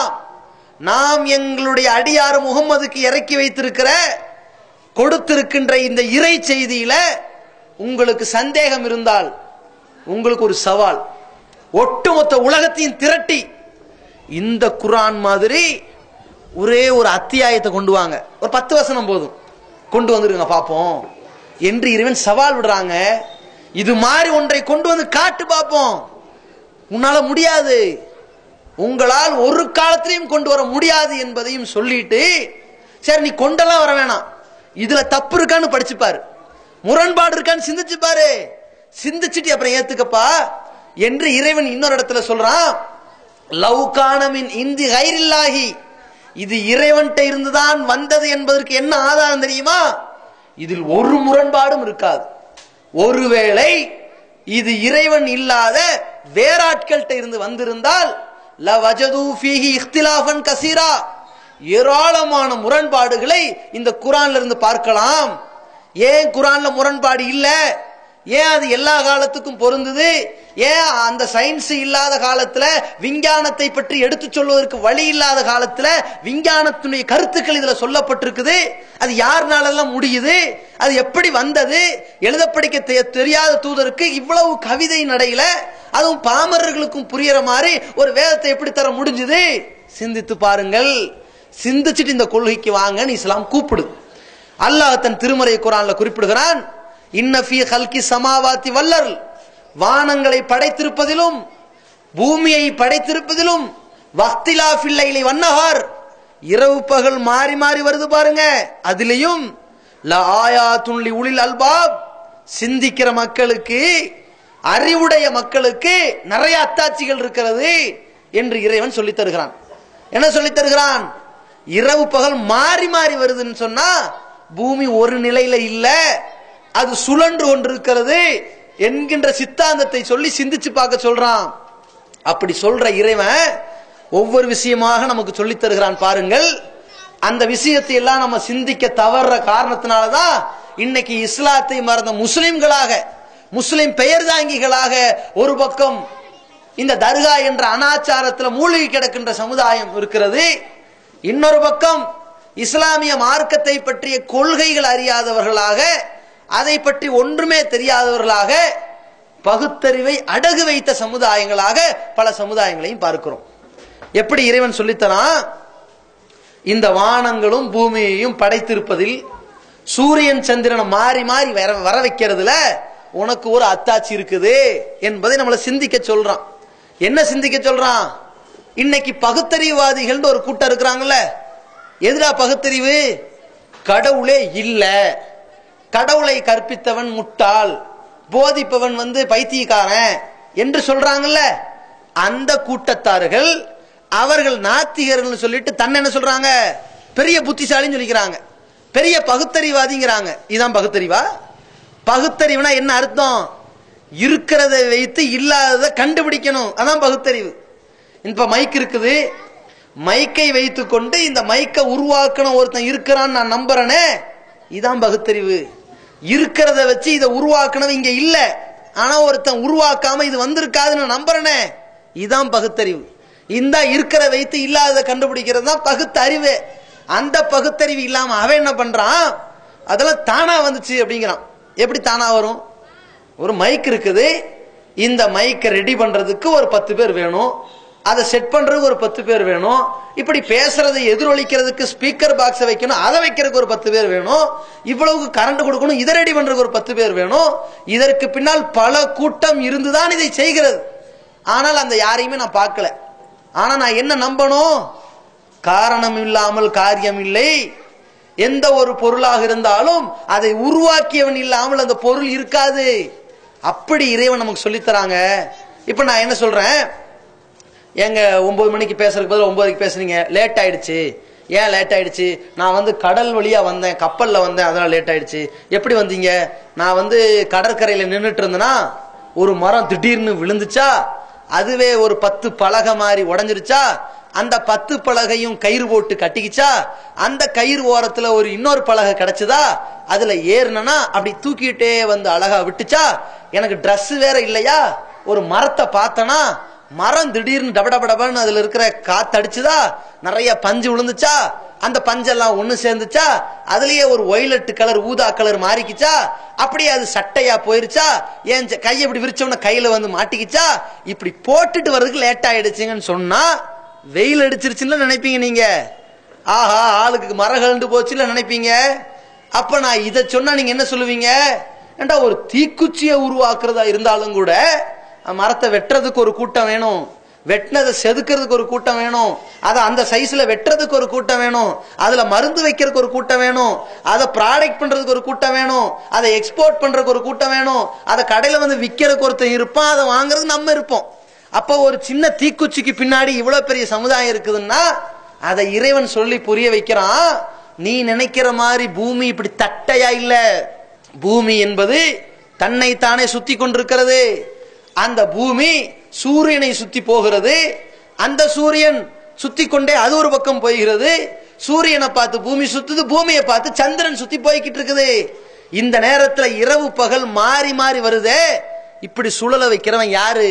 நாம் எங்களுடைய அடியார் முகம்மதுக்கு இறக்கி வைத்திருக்கிற கொடுத்திருக்கின்ற இந்த இறை செய்தியில உங்களுக்கு சந்தேகம் இருந்தால் உங்களுக்கு ஒரு சவால் ஒட்டுமொத்த உலகத்தையும் திரட்டி இந்த குரான் மாதிரி ஒரே ஒரு அத்தியாயத்தை கொண்டு வாங்க ஒரு பத்து வசனம் போதும் கொண்டு வந்துருங்க பார்ப்போம் என்று இறைவன் சவால் விடுறாங்க இது மாதிரி ஒன்றை கொண்டு வந்து காட்டு பார்ப்போம் உன்னால முடியாது உங்களால் ஒரு காலத்திலையும் கொண்டு வர முடியாது என்பதையும் சொல்லிட்டு சரி நீ கொண்டெல்லாம் வர வேணாம் இதுல தப்பு இருக்கான்னு படிச்சுப்பாரு முரண்பாடு இருக்கான்னு சிந்திச்சு பாரு சிந்திச்சுட்டு அப்புறம் ஏத்துக்கப்பா என்று இறைவன் இன்னொரு இடத்துல சொல்றான் லவ்கானமின் இந்தி கைரில்லாகி இது இறைவன்கிட்ட இருந்துதான் வந்தது என்பதற்கு என்ன ஆதாரம் தெரியுமா இதில் ஒரு முரண்பாடும் இருக்காது ஒருவேளை இது இறைவன் இல்லாத வேறாட்கள்கிட்ட இருந்து வந்திருந்தால் லவஜது ஃபீஹி இஃப்திலாஃபன் கசீரா ஏராளமான முரண்பாடுகளை இந்த குரான்ல இருந்து பார்க்கலாம் ஏன் குரான்ல முரண்பாடு இல்ல ஏன் அது எல்லா காலத்துக்கும் பொருந்தது ஏன் அந்த சயின்ஸ் இல்லாத காலத்துல விஞ்ஞானத்தை பற்றி எடுத்து சொல்வதற்கு வழி இல்லாத காலத்துல விஞ்ஞானத்துடைய கருத்துக்கள் இதுல சொல்லப்பட்டிருக்குது அது யாருனாலெல்லாம் முடியுது அது எப்படி வந்தது எழுத படிக்க தெ- தெரியாத தூதருக்கு இவ்வளவு கவிதை நடையில அதுவும் பாமரர்களுக்கும் புரியற மாதிரி ஒரு வேதத்தை எப்படி தர முடிஞ்சது சிந்தித்து பாருங்கள் சிந்திச்சுட்டு இந்த கொள்கைக்கு வாங்கன்னு இஸ்லாம் கூப்பிடுது அல்லாஹ் தன் திருமறை குரான்ல குறிப்பிடுகிறான் இன்னஃபி ஹல்கி சமாவாத்தி வல்லர் வானங்களை படைத்திருப்பதிலும் பூமியை படைத்திருப்பதிலும் வக்திலா ஃபில்லைலி வண்ணஹார் இரவு பகல் மாறி மாறி வருது பாருங்க அதிலையும் ல ஆயா துள்ளி உளில் அல்பாப் சிந்திக்கிற மக்களுக்கு அறிவுடைய மக்களுக்கு நிறைய அத்தாட்சிகள் இருக்கிறது என்று இறைவன் சொல்லித் தருகிறான் என்ன சொல்லித் தருகிறான் இரவு பகல் மாறி மாறி வருதுன்னு சொன்னா பூமி ஒரு நிலையில இல்ல அது சுழன்று கொண்டிருக்கிறது என்கின்ற சித்தாந்தத்தை சொல்லி சிந்திச்சு பார்க்க சொல்றான் அப்படி சொல்ற இறைவன் ஒவ்வொரு விஷயமாக நமக்கு சொல்லித் தருகிறான் பாருங்கள் அந்த விஷயத்தை எல்லாம் நம்ம சிந்திக்க தவறுற காரணத்தினாலதான் இன்னைக்கு இஸ்லாத்தை மறந்த முஸ்லிம்களாக முஸ்லிம் பெயர்தாங்கிகளாக ஒரு பக்கம் இந்த தர்கா என்ற அனாச்சாரத்துல மூழ்கி கிடக்கின்ற சமுதாயம் இருக்கிறது இன்னொரு பக்கம் இஸ்லாமிய மார்க்கத்தை பற்றிய கொள்கைகள் அறியாதவர்களாக அதை பற்றி ஒன்றுமே தெரியாதவர்களாக பகுத்தறிவை அடகு வைத்த சமுதாயங்களாக பல சமுதாயங்களையும் பார்க்கிறோம் எப்படி இறைவன் சொல்லித்தரான் இந்த வானங்களும் பூமியையும் படைத்திருப்பதில் சூரியன் சந்திரனை மாறி மாறி வர வர வைக்கிறதுல உனக்கு ஒரு அத்தாட்சி இருக்குது என்பதை நம்மளை சிந்திக்க சொல்றான் என்ன சிந்திக்க சொல்றான் இன்னைக்கு பகுத்தறிவாதிகள்னு ஒரு கூட்டம் இருக்கிறாங்கல்ல எதிரா பகுத்தறிவு கடவுளே இல்ல கடவுளை கற்பித்தவன் முட்டாள் போதிப்பவன் வந்து பைத்தியக்காரன் என்று சொல்றாங்கல்ல அந்த கூட்டத்தார்கள் அவர்கள் நாத்திகர்கள் சொல்லிட்டு தன்னை என்ன சொல்றாங்க பெரிய புத்திசாலின்னு சொல்லிக்கிறாங்க பெரிய பகுத்தறிவாதிங்கிறாங்க இதான் பகுத்தறிவா பகுத்தறிவுனா என்ன அர்த்தம் இருக்கிறத வைத்து இல்லாததை கண்டுபிடிக்கணும் அதான் பகுத்தறிவு இப்ப மைக் இருக்குது மைக்கை வைத்துக்கொண்டு இந்த மைக்கை உருவாக்கணும் ஒருத்தன் இருக்கிறான்னு நான் நம்புறேனே இதான் பகுத்தறிவு இருக்கிறத வச்சு இதை உருவாக்கணும் இங்க இல்ல ஆனா ஒருத்தன் உருவாக்காம இது வந்திருக்காதுன்னு நான் நம்புறேனே இதான் பகுத்தறிவு இந்த இருக்கிற வைத்து இல்லாததை கண்டுபிடிக்கிறது தான் பகுத்தறிவு அந்த பகுத்தறிவு இல்லாம அவன் என்ன பண்றான் அதெல்லாம் தானா வந்துச்சு அப்படிங்கிறான் எப்படி தானா வரும் ஒரு மைக் இருக்குது இந்த மைக்கை ரெடி பண்றதுக்கு ஒரு பத்து பேர் வேணும் அதை செட் பண்றதுக்கு ஒரு பத்து பேர் வேணும் இப்படி பேசுறதை எதிரொலிக்கிறதுக்கு ஸ்பீக்கர் பாக்ஸை வைக்கணும் அதை வைக்கிறதுக்கு ஒரு பத்து பேர் வேணும் இவ்வளவுக்கு கரண்ட் கொடுக்கணும் இதை ரெடி பண்றதுக்கு ஒரு பத்து பேர் வேணும் இதற்கு பின்னால் பல கூட்டம் இருந்துதான் இதை செய்கிறது ஆனால் அந்த யாரையுமே நான் பார்க்கல ஆனா நான் என்ன நம்பணும் காரணம் இல்லாமல் காரியம் இல்லை எந்த ஒரு பொருளாக இருந்தாலும் அதை உருவாக்கியவன் இல்லாமல் அந்த பொருள் இருக்காது அப்படி இறைவன் நமக்கு சொல்லித்தராங்க இப்ப நான் என்ன சொல்றேன் ஏங்க ஒன்பது மணிக்கு பேசுறதுக்கு பதில் ஒன்பதுக்கு பேசுறீங்க லேட் ஆயிடுச்சு ஏன் லேட் ஆயிடுச்சு நான் வந்து கடல் வழியா வந்தேன் கப்பல்ல வந்தேன் அதனால லேட் ஆயிடுச்சு எப்படி வந்தீங்க நான் வந்து கடற்கரையில நின்றுட்டு இருந்தேன்னா ஒரு மரம் திடீர்னு விழுந்துச்சா அதுவே ஒரு பத்து பலகை மாதிரி உடஞ்சிருச்சா அந்த பத்து பலகையும் கயிறு போட்டு கட்டிக்கிச்சா அந்த கயிறு ஓரத்துல ஒரு இன்னொரு பலகை கிடைச்சதா அதுல ஏறினா அப்படி தூக்கிட்டே வந்து அழகா விட்டுச்சா எனக்கு Dress வேற இல்லையா ஒரு மரத்தை பார்த்தனா மரம் திடீர்னு டப டப டபன்னு அதுல இருக்கிற காத்தடிச்சுதா நிறைய பஞ்சு விழுந்துச்சா அந்த பஞ்செல்லாம் ஒண்ணு சேர்ந்துச்சா அதுலயே ஒரு ஒய்லட் கலர் ஊதா கலர் மாறிக்கிச்சா அப்படியே அது சட்டையா போயிருச்சா ஏன் ச- கையை இப்படி விரிச்சவன கையில வந்து மாட்டிக்கிச்சா இப்படி போட்டுட்டு வர்றதுக்கு லேட் ஆயிடுச்சுங்கன்னு சொன்னா வெயில் அடிச்சிருச்சுன்னு நினைப்பீங்க நீங்க ஆஹா ஆளுக்கு மரம் கலண்டு போச்சுல நினைப்பீங்க அப்ப நான் இதை சொன்னா நீங்க என்ன சொல்லுவீங்க ஏண்டா ஒரு தீக்குச்சியை உருவாக்குறதா இருந்தாலும் கூட மரத்தை வெட்டுறதுக்கு ஒரு கூட்டம் வேணும் வெட்டினதை செதுக்கிறதுக்கு ஒரு கூட்டம் வேணும் அதை அந்த சைஸ்ல வெட்டுறதுக்கு ஒரு கூட்டம் வேணும் அதுல மருந்து வைக்கிறதுக்கு ஒரு கூட்டம் வேணும் அதை ப்ராடக்ட் பண்றதுக்கு ஒரு கூட்டம் வேணும் அதை எக்ஸ்போர்ட் பண்றதுக்கு ஒரு கூட்டம் வேணும் அதை கடையில வந்து விற்கிறதுக்கு ஒருத்தன் இருப்பான் அதை வாங்குறதுக்கு நம்ம இருப்போம் அப்போ ஒரு சின்ன தீக்குச்சிக்கு பின்னாடி இவ்வளவு பெரிய சமுதாயம் இருக்குதுன்னா அதை இறைவன் சொல்லி புரிய வைக்கிறான் நீ நினைக்கிற மாதிரி பூமி இப்படி தட்டையா இல்ல பூமி என்பது தன்னைத்தானே சுத்தி கொண்டிருக்கிறது அந்த பூமி சூரியனை சுத்தி போகிறது அந்த சூரியன் சுத்தி கொண்டே அது ஒரு பக்கம் போகிறது சூரியனை பார்த்து பூமி சுத்துது பூமியை பார்த்து சந்திரன் சுத்தி போய்கிட்டு இருக்குது இந்த நேரத்துல இரவு பகல் மாறி மாறி வருதே இப்படி சுழல வைக்கிறவன் யாரு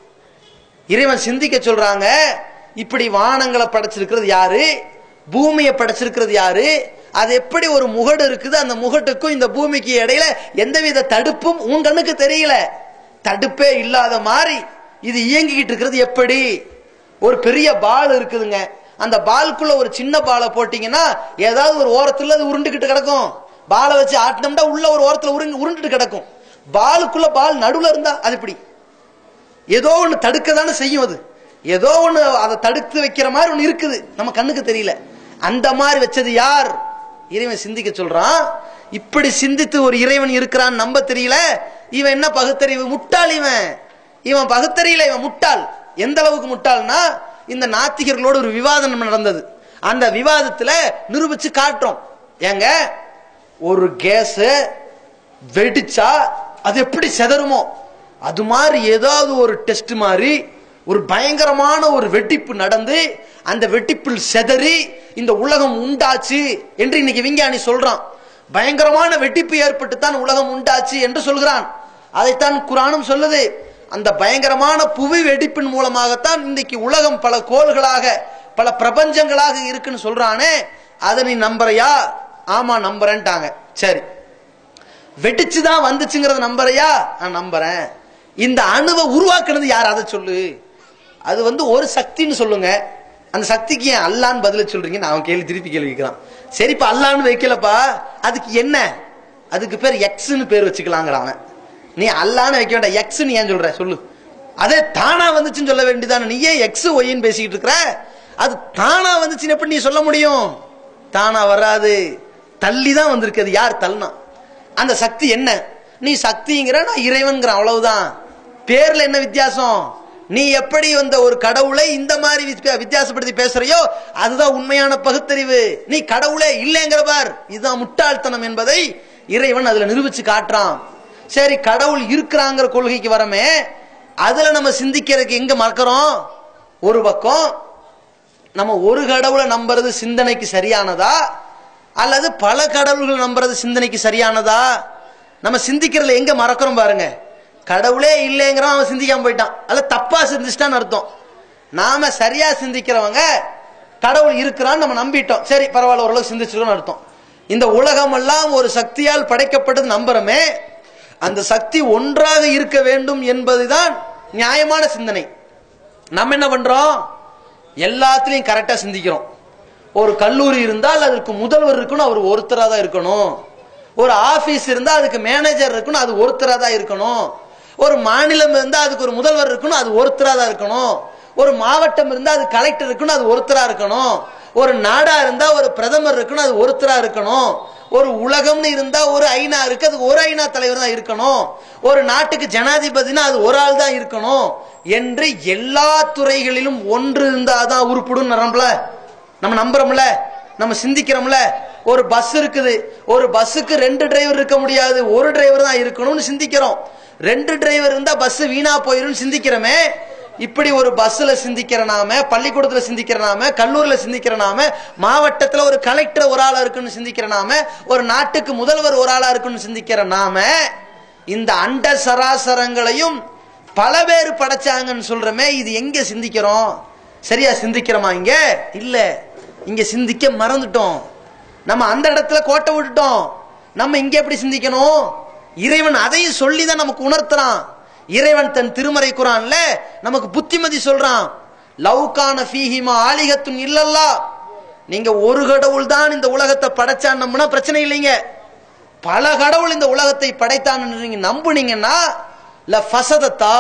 இறைவன் சிந்திக்க சொல்றாங்க இப்படி வானங்களை படைச்சிருக்கிறது யாரு பூமியை படைச்சிருக்கிறது யாரு அது எப்படி ஒரு முகடு இருக்குது அந்த முகட்டுக்கும் இந்த பூமிக்கு இடையில எந்தவித தடுப்பும் உன் கண்ணுக்கு தெரியல தடுப்பே இல்லாத மாதிரி இது இயங்கிக்கிட்டு இருக்கிறது எப்படி ஒரு பெரிய பால் இருக்குதுங்க அந்த பாலுக்குள்ள ஒரு சின்ன பாலை போட்டீங்கன்னா ஏதாவது ஒரு ஓரத்துல அது உருண்டுகிட்டு கிடக்கும் பாலை வச்சு ஆட்டினோம்னா உள்ள ஒரு ஓரத்துல உருண்டு உருண்டுட்டு கிடக்கும் பாலுக்குள்ள பால் நடுவுல இருந்தா அது இப்படி ஏதோ ஒண்ணு தடுக்க தானே செய்யும் அது ஏதோ ஒண்ணு அதை தடுத்து வைக்கிற மாதிரி ஒண்ணு இருக்குது நம்ம கண்ணுக்கு தெரியல அந்த மாதிரி வச்சது யார் இறைவன் சிந்திக்க சொல்றான் இப்படி சிந்தித்து ஒரு இறைவன் இருக்கிறான் நம்ப தெரியல இவன் என்ன பகுத்தறிவு முட்டாள் இவன் இவன் பகுத்தறியல இவன் முட்டாள் எந்த அளவுக்கு முட்டாள்னா இந்த நாத்திகர்களோட ஒரு விவாதம் நடந்தது அந்த விவாதத்துல நிரூபிச்சு காட்டுறோம் ஏங்க ஒரு கேஸ் வெடிச்சா அது எப்படி செதறுமோ அது மாதிரி ஏதாவது ஒரு டெஸ்ட் மாதிரி ஒரு பயங்கரமான ஒரு வெட்டிப்பு நடந்து அந்த வெட்டிப்பில் செதறி இந்த உலகம் உண்டாச்சு என்று இன்னைக்கு விஞ்ஞானி சொல்றான் பயங்கரமான வெட்டிப்பு ஏற்பட்டு தான் உலகம் உண்டாச்சு என்று சொல்கிறான் அதைத்தான் குரானும் சொல்லுது அந்த பயங்கரமான புவி வெடிப்பின் மூலமாகத்தான் இன்னைக்கு உலகம் பல கோள்களாக பல பிரபஞ்சங்களாக இருக்குன்னு சொல்றானே அதை நீ நம்புறியா ஆமா நம்புறேன்ட்டாங்க சரி வெடிச்சுதான் வந்துச்சுங்கிறத நம்புறியா நான் நம்புறேன் இந்த அணுவை உருவாக்குனது யார் அதை சொல்லு அது வந்து ஒரு சக்தின்னு சொல்லுங்க அந்த சக்திக்கு ஏன் அல்லான்னு பதில சொல்றீங்க நான் அவன் கேள்வி திருப்பி கேள்வி கேட்கிறான் சரிப்பா அல்லான்னு வைக்கலப்பா அதுக்கு என்ன அதுக்கு பேர் எக்ஸ்னு பேர் வச்சுக்கலாங்கிறான் அவன் நீ அல்லான்னு வைக்க வேண்டாம் எக்ஸ்னு ஏன் சொல்ற சொல்லு அதே தானா வந்துச்சுன்னு சொல்ல வேண்டியதானே நீ ஏன் எக்ஸ் ஒய்ன்னு பேசிக்கிட்டு இருக்கிற அது தானா வந்துச்சுன்னு எப்படி நீ சொல்ல முடியும் தானா வராது தள்ளி தான் வந்திருக்கு அது யார் தள்ளினா அந்த சக்தி என்ன நீ சக்திங்கிற நான் இறைவன்கிற அவ்வளவுதான் பேர்ல என்ன வித்தியாசம் நீ எப்படி வந்த ஒரு கடவுளை இந்த மாதிரி வித்தியா- வித்தியாசப்படுத்தி பேசுறியோ அதுதான் உண்மையான பகுத்தறிவு நீ கடவுளே இல்லைங்கிற பார் இதுதான் முட்டாள்தனம் என்பதை இறைவன் அதுல நிரூபிச்சு காட்டுறான் சரி கடவுள் இருக்கிறாங்கிற கொள்கைக்கு வரமே அதுல நம்ம சிந்திக்கிறதுக்கு எங்க மறக்கிறோம் ஒரு பக்கம் நம்ம ஒரு கடவுளை நம்புறது சிந்தனைக்கு சரியானதா அல்லது பல கடவுள்கள் நம்புறது சிந்தனைக்கு சரியானதா நம்ம சிந்திக்கிறதுல எங்க மறக்கிறோம் பாருங்க கடவுளே இல்லைங்கிறவன் அவன் சிந்திக்காம போயிட்டான் அல்ல தப்பா சிந்திச்சிட்டான்னு அர்த்தம் நாம சரியா சிந்திக்கிறவங்க கடவுள் இருக்கிறான்னு நம்ம நம்பிட்டோம் சரி பரவாயில்ல ஓரளவுக்கு சிந்திச்சிருக்கோம்னு அர்த்தம் இந்த உலகம் எல்லாம் ஒரு சக்தியால் படைக்கப்பட்டது நம்புறோமே அந்த சக்தி ஒன்றாக இருக்க வேண்டும் என்பதுதான் நியாயமான சிந்தனை நம்ம என்ன பண்றோம் எல்லாத்துலயும் கரெக்டா சிந்திக்கிறோம் ஒரு கல்லூரி இருந்தால் அதற்கு முதல்வர் இருக்கணும் அவர் ஒருத்தரா தான் இருக்கணும் ஒரு ஆபீஸ் இருந்தா அதுக்கு மேனேஜர் இருக்கணும் அது ஒருத்தரா தான் இருக்கணும் ஒரு மாநிலம் இருந்தா அதுக்கு ஒரு முதல்வர் இருக்கணும் அது ஒருத்தரா தான் இருக்கணும் ஒரு மாவட்டம் இருந்தா அது கலெக்டர் இருக்கணும் அது ஒருத்தரா இருக்கணும் ஒரு நாடா இருந்தா ஒரு பிரதமர் இருக்கணும் அது ஒருத்தரா இருக்கணும் ஒரு உலகம்னு இருந்தா ஒரு ஐநா இருக்கு அது ஒரு ஐநா தலைவர் தான் இருக்கணும் ஒரு நாட்டுக்கு ஜனாதிபதினா அது ஒரு ஆள் தான் இருக்கணும் என்று எல்லா துறைகளிலும் ஒன்று இருந்தாதான் உருப்பிடும் நம்பல நம்ம நம்புறோம்ல நம்ம சிந்திக்கிறோம்ல ஒரு பஸ் இருக்குது ஒரு பஸ்ஸுக்கு ரெண்டு டிரைவர் இருக்க முடியாது ஒரு டிரைவர் தான் இருக்கணும்னு சிந்திக்கிறோம் ரெண்டு டிரைவர் இருந்தா பஸ் வீணா போயிரும் சிந்திக்கிறோமே இப்படி ஒரு பஸ்ல சிந்திக்கிற நாம பள்ளிக்கூடத்துல சிந்திக்கிற நாம கல்லூரில சிந்திக்கிற நாம மாவட்டத்துல ஒரு கலெக்டர் ஒரு ஆளா இருக்குன்னு சிந்திக்கிற நாம ஒரு நாட்டுக்கு முதல்வர் ஒரு ஆளா இருக்குன்னு சிந்திக்கிற நாம இந்த அண்ட சராசரங்களையும் பல பேர் படைச்சாங்கன்னு சொல்றமே இது எங்க சிந்திக்கிறோம் சரியா சிந்திக்கிறோமா இங்க இல்ல இங்க சிந்திக்க மறந்துட்டோம் நம்ம அந்த இடத்துல கோட்டை விட்டுட்டோம் நம்ம இங்க எப்படி சிந்திக்கணும் இறைவன் அதையும் சொல்லி தான் நமக்கு உணர்த்துறான் இறைவன் தன் திருமறை குரான்ல நமக்கு புத்திமதி சொல்றான் லவ்கான ஃபீஹிமா ஆலிகத்துன் இல்லல்லா நீங்க ஒரு கடவுள் தான் இந்த உலகத்தை படைச்சான்னம்னா பிரச்சனை இல்லைங்க பல கடவுள் இந்த உலகத்தை படைத்தான்னு நீங்க நம்புனீங்கன்னா ல ஃபசதத்தா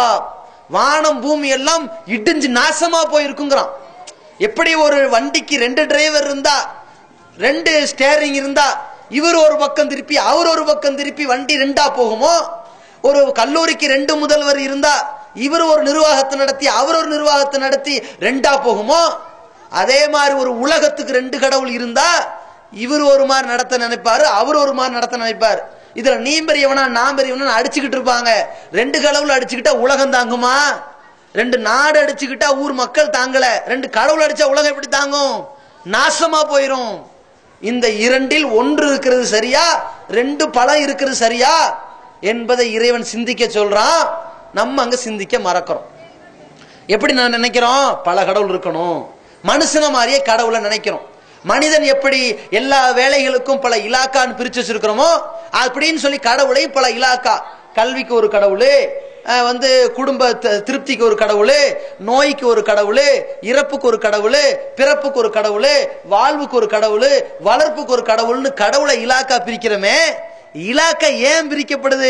வானம் பூமி எல்லாம் இடிஞ்சு நாசமா போயிருக்குங்கிறான் எப்படி ஒரு வண்டிக்கு ரெண்டு டிரைவர் இருந்தா ரெண்டு ஸ்டேரிங் இருந்தா இவர் ஒரு பக்கம் திருப்பி அவர் ஒரு பக்கம் திருப்பி வண்டி ரெண்டா போகுமோ ஒரு கல்லூரிக்கு ரெண்டு முதல்வர் இருந்தா இவர் ஒரு நிர்வாகத்தை நடத்தி அவர் ஒரு நிர்வாகத்தை நடத்தி ரெண்டா போகுமோ அதே மாதிரி ஒரு உலகத்துக்கு ரெண்டு கடவுள் இருந்தா இவர் ஒரு மாதிரி நடத்த நினைப்பாரு அவர் ஒரு மாதிரி நடத்த நினைப்பார் இதுல நீ பெரியவனா நான் பெரியவனா அடிச்சுக்கிட்டு இருப்பாங்க ரெண்டு கடவுள் அடிச்சுக்கிட்டா உலகம் தாங்குமா ரெண்டு நாடு அடிச்சுக்கிட்டா ஊர் மக்கள் தாங்கல ரெண்டு கடவுள் அடிச்சா உலகம் எப்படி தாங்கும் நாசமா போயிரும் இந்த இரண்டில் ஒன்று இருக்கிறது சரியா ரெண்டு பழம் இருக்கிறது சரியா என்பதை இறைவன் சிந்திக்க சொல்றான் நம்ம அங்க சிந்திக்க மறக்கிறோம் எப்படி நான் நினைக்கிறோம் பல கடவுள் இருக்கணும் மனுஷன மாதிரியே கடவுளை நினைக்கிறோம் மனிதன் எப்படி எல்லா வேலைகளுக்கும் பல இலாக்கான்னு பிரிச்சு வச்சிருக்கிறோமோ அப்படின்னு சொல்லி கடவுளை பல இலாக்கா கல்விக்கு ஒரு கடவுள் அஹ் வந்து குடும்ப த- திருப்திக்கு ஒரு கடவுள் நோய்க்கு ஒரு கடவுள் இறப்புக்கு ஒரு கடவுள் பிறப்புக்கு ஒரு கடவுள் வாழ்வுக்கு ஒரு கடவுள் வளர்ப்புக்கு ஒரு கடவுள்னு கடவுளை இலாக்கா பிரிக்கிறோமே இலாக்கா ஏன் பிரிக்கப்படுது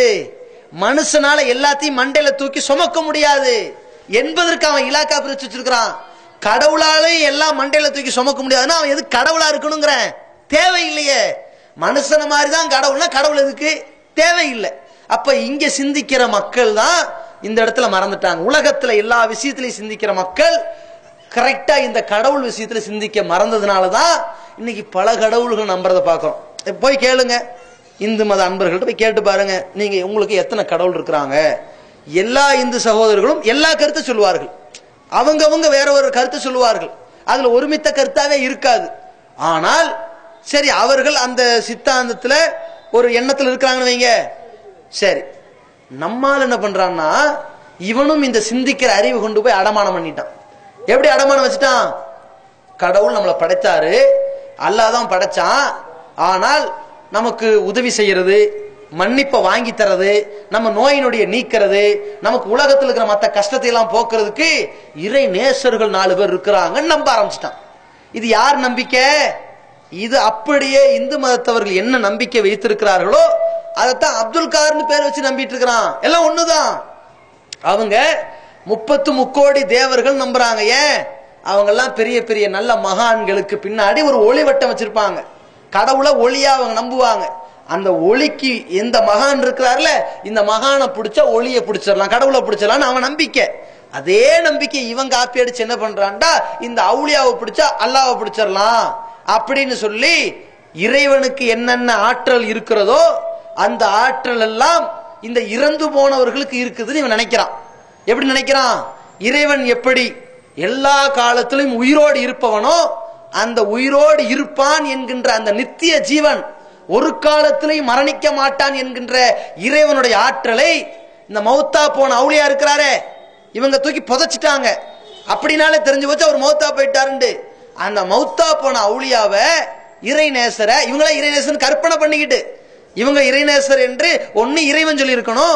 மனுஷனால எல்லாத்தையும் மண்டையில தூக்கி சுமக்க முடியாது என்பதற்கு அவன் இலாக்கா பிரிச்சு வச்சிருக்கிறான் கடவுளாலே எல்லாம் மண்டையில தூக்கி சுமக்க முடியாதுன்னா அவன் எது கடவுளா இருக்கணுங்கிறேன் தேவையில்லையே மனுஷன மாதிரி தான் கடவுள்னா கடவுள் எதுக்கு தேவையில்லை அப்ப இங்க சிந்திக்கிற மக்கள் தான் இந்த இடத்துல மறந்துட்டாங்க உலகத்துல எல்லா விஷயத்திலையும் சிந்திக்கிற மக்கள் கரெக்டா இந்த கடவுள் விஷயத்துல சிந்திக்க மறந்ததுனால தான் இன்னைக்கு பல கடவுள்கள் நம்புறத பார்க்கிறோம் இப்ப போய் கேளுங்க இந்து மத அன்பர்கள்ட்ட போய் கேட்டு பாருங்க நீங்க உங்களுக்கு எத்தனை கடவுள் இருக்கிறாங்க எல்லா இந்து சகோதரர்களும் எல்லா கருத்தை சொல்லுவார்கள் அவங்கவங்க வேற ஒரு கருத்து சொல்லுவார்கள் அதுல ஒருமித்த கருத்தாவே இருக்காது ஆனால் சரி அவர்கள் அந்த சித்தாந்தத்துல ஒரு எண்ணத்துல இருக்கிறாங்கன்னு வைங்க சரி நம்மால் என்ன பண்றான்னா இவனும் இந்த சிந்திக்கிற அறிவு கொண்டு போய் அடமானம் பண்ணிட்டான் எப்படி அடமானம் வச்சுட்டான் கடவுள் நம்மளை படைத்தாரு அல்லாஹ் தான் படைச்சான் ஆனால் நமக்கு உதவி செய்யறது மன்னிப்பை வாங்கி தரது நம்ம நோயினுடைய நீக்கிறது நமக்கு உலகத்தில் இருக்கிற மற்ற கஷ்டத்தை எல்லாம் போக்குறதுக்கு இறை நேசர்கள் நாலு பேர் இருக்கிறாங்கன்னு நம்ப ஆரம்பிச்சிட்டான் இது யார் நம்பிக்கை இது அப்படியே இந்து மதத்தவர்கள் என்ன நம்பிக்கை வைத்திருக்கிறார்களோ அதைத்தான் அப்துல் கார்னு பேர் வச்சு நம்பிட்டு இருக்கிறான் எல்லாம் ஒண்ணுதான் அவங்க முப்பத்து முக்கோடி தேவர்கள் நம்புறாங்க ஏன் அவங்க எல்லாம் பெரிய பெரிய நல்ல மகான்களுக்கு பின்னாடி ஒரு ஒளிவட்டம் வச்சிருப்பாங்க கடவுளை ஒளியா அவங்க நம்புவாங்க அந்த ஒளிக்கு எந்த மகான் இருக்கிறார்ல இந்த மகானை பிடிச்சா ஒளியை பிடிச்சிடலாம் கடவுளை பிடிச்சிடலாம் அவன் நம்பிக்கை அதே நம்பிக்கை இவன் காப்பி அடிச்சு என்ன பண்றான்டா இந்த அவுளியாவை பிடிச்சா அல்லாவை பிடிச்சிடலாம் அப்படின்னு சொல்லி இறைவனுக்கு என்னென்ன ஆற்றல் இருக்கிறதோ அந்த ஆற்றல் எல்லாம் இந்த இறந்து போனவர்களுக்கு இருக்குதுன்னு இவன் நினைக்கிறான் எப்படி நினைக்கிறான் இறைவன் எப்படி எல்லா காலத்திலும் உயிரோடு இருப்பவனோ அந்த உயிரோடு இருப்பான் என்கின்ற அந்த நித்திய ஜீவன் ஒரு காலத்திலையும் மரணிக்க மாட்டான் என்கின்ற இறைவனுடைய ஆற்றலை இந்த மௌத்தா போன அவுளியா இருக்கிறாரே இவங்க தூக்கி புதைச்சிட்டாங்க அப்படினாலே தெரிஞ்சு போச்சு அவர் மௌத்தா போயிட்டாருண்டு அந்த மௌத்தா போன அவுளியாவை இறைநேசரை இவங்கள இறைநேசன் கற்பனை பண்ணிக்கிட்டு இவங்க இறைநேசர் என்று ஒன்னு இறைவன் சொல்லி இருக்கணும்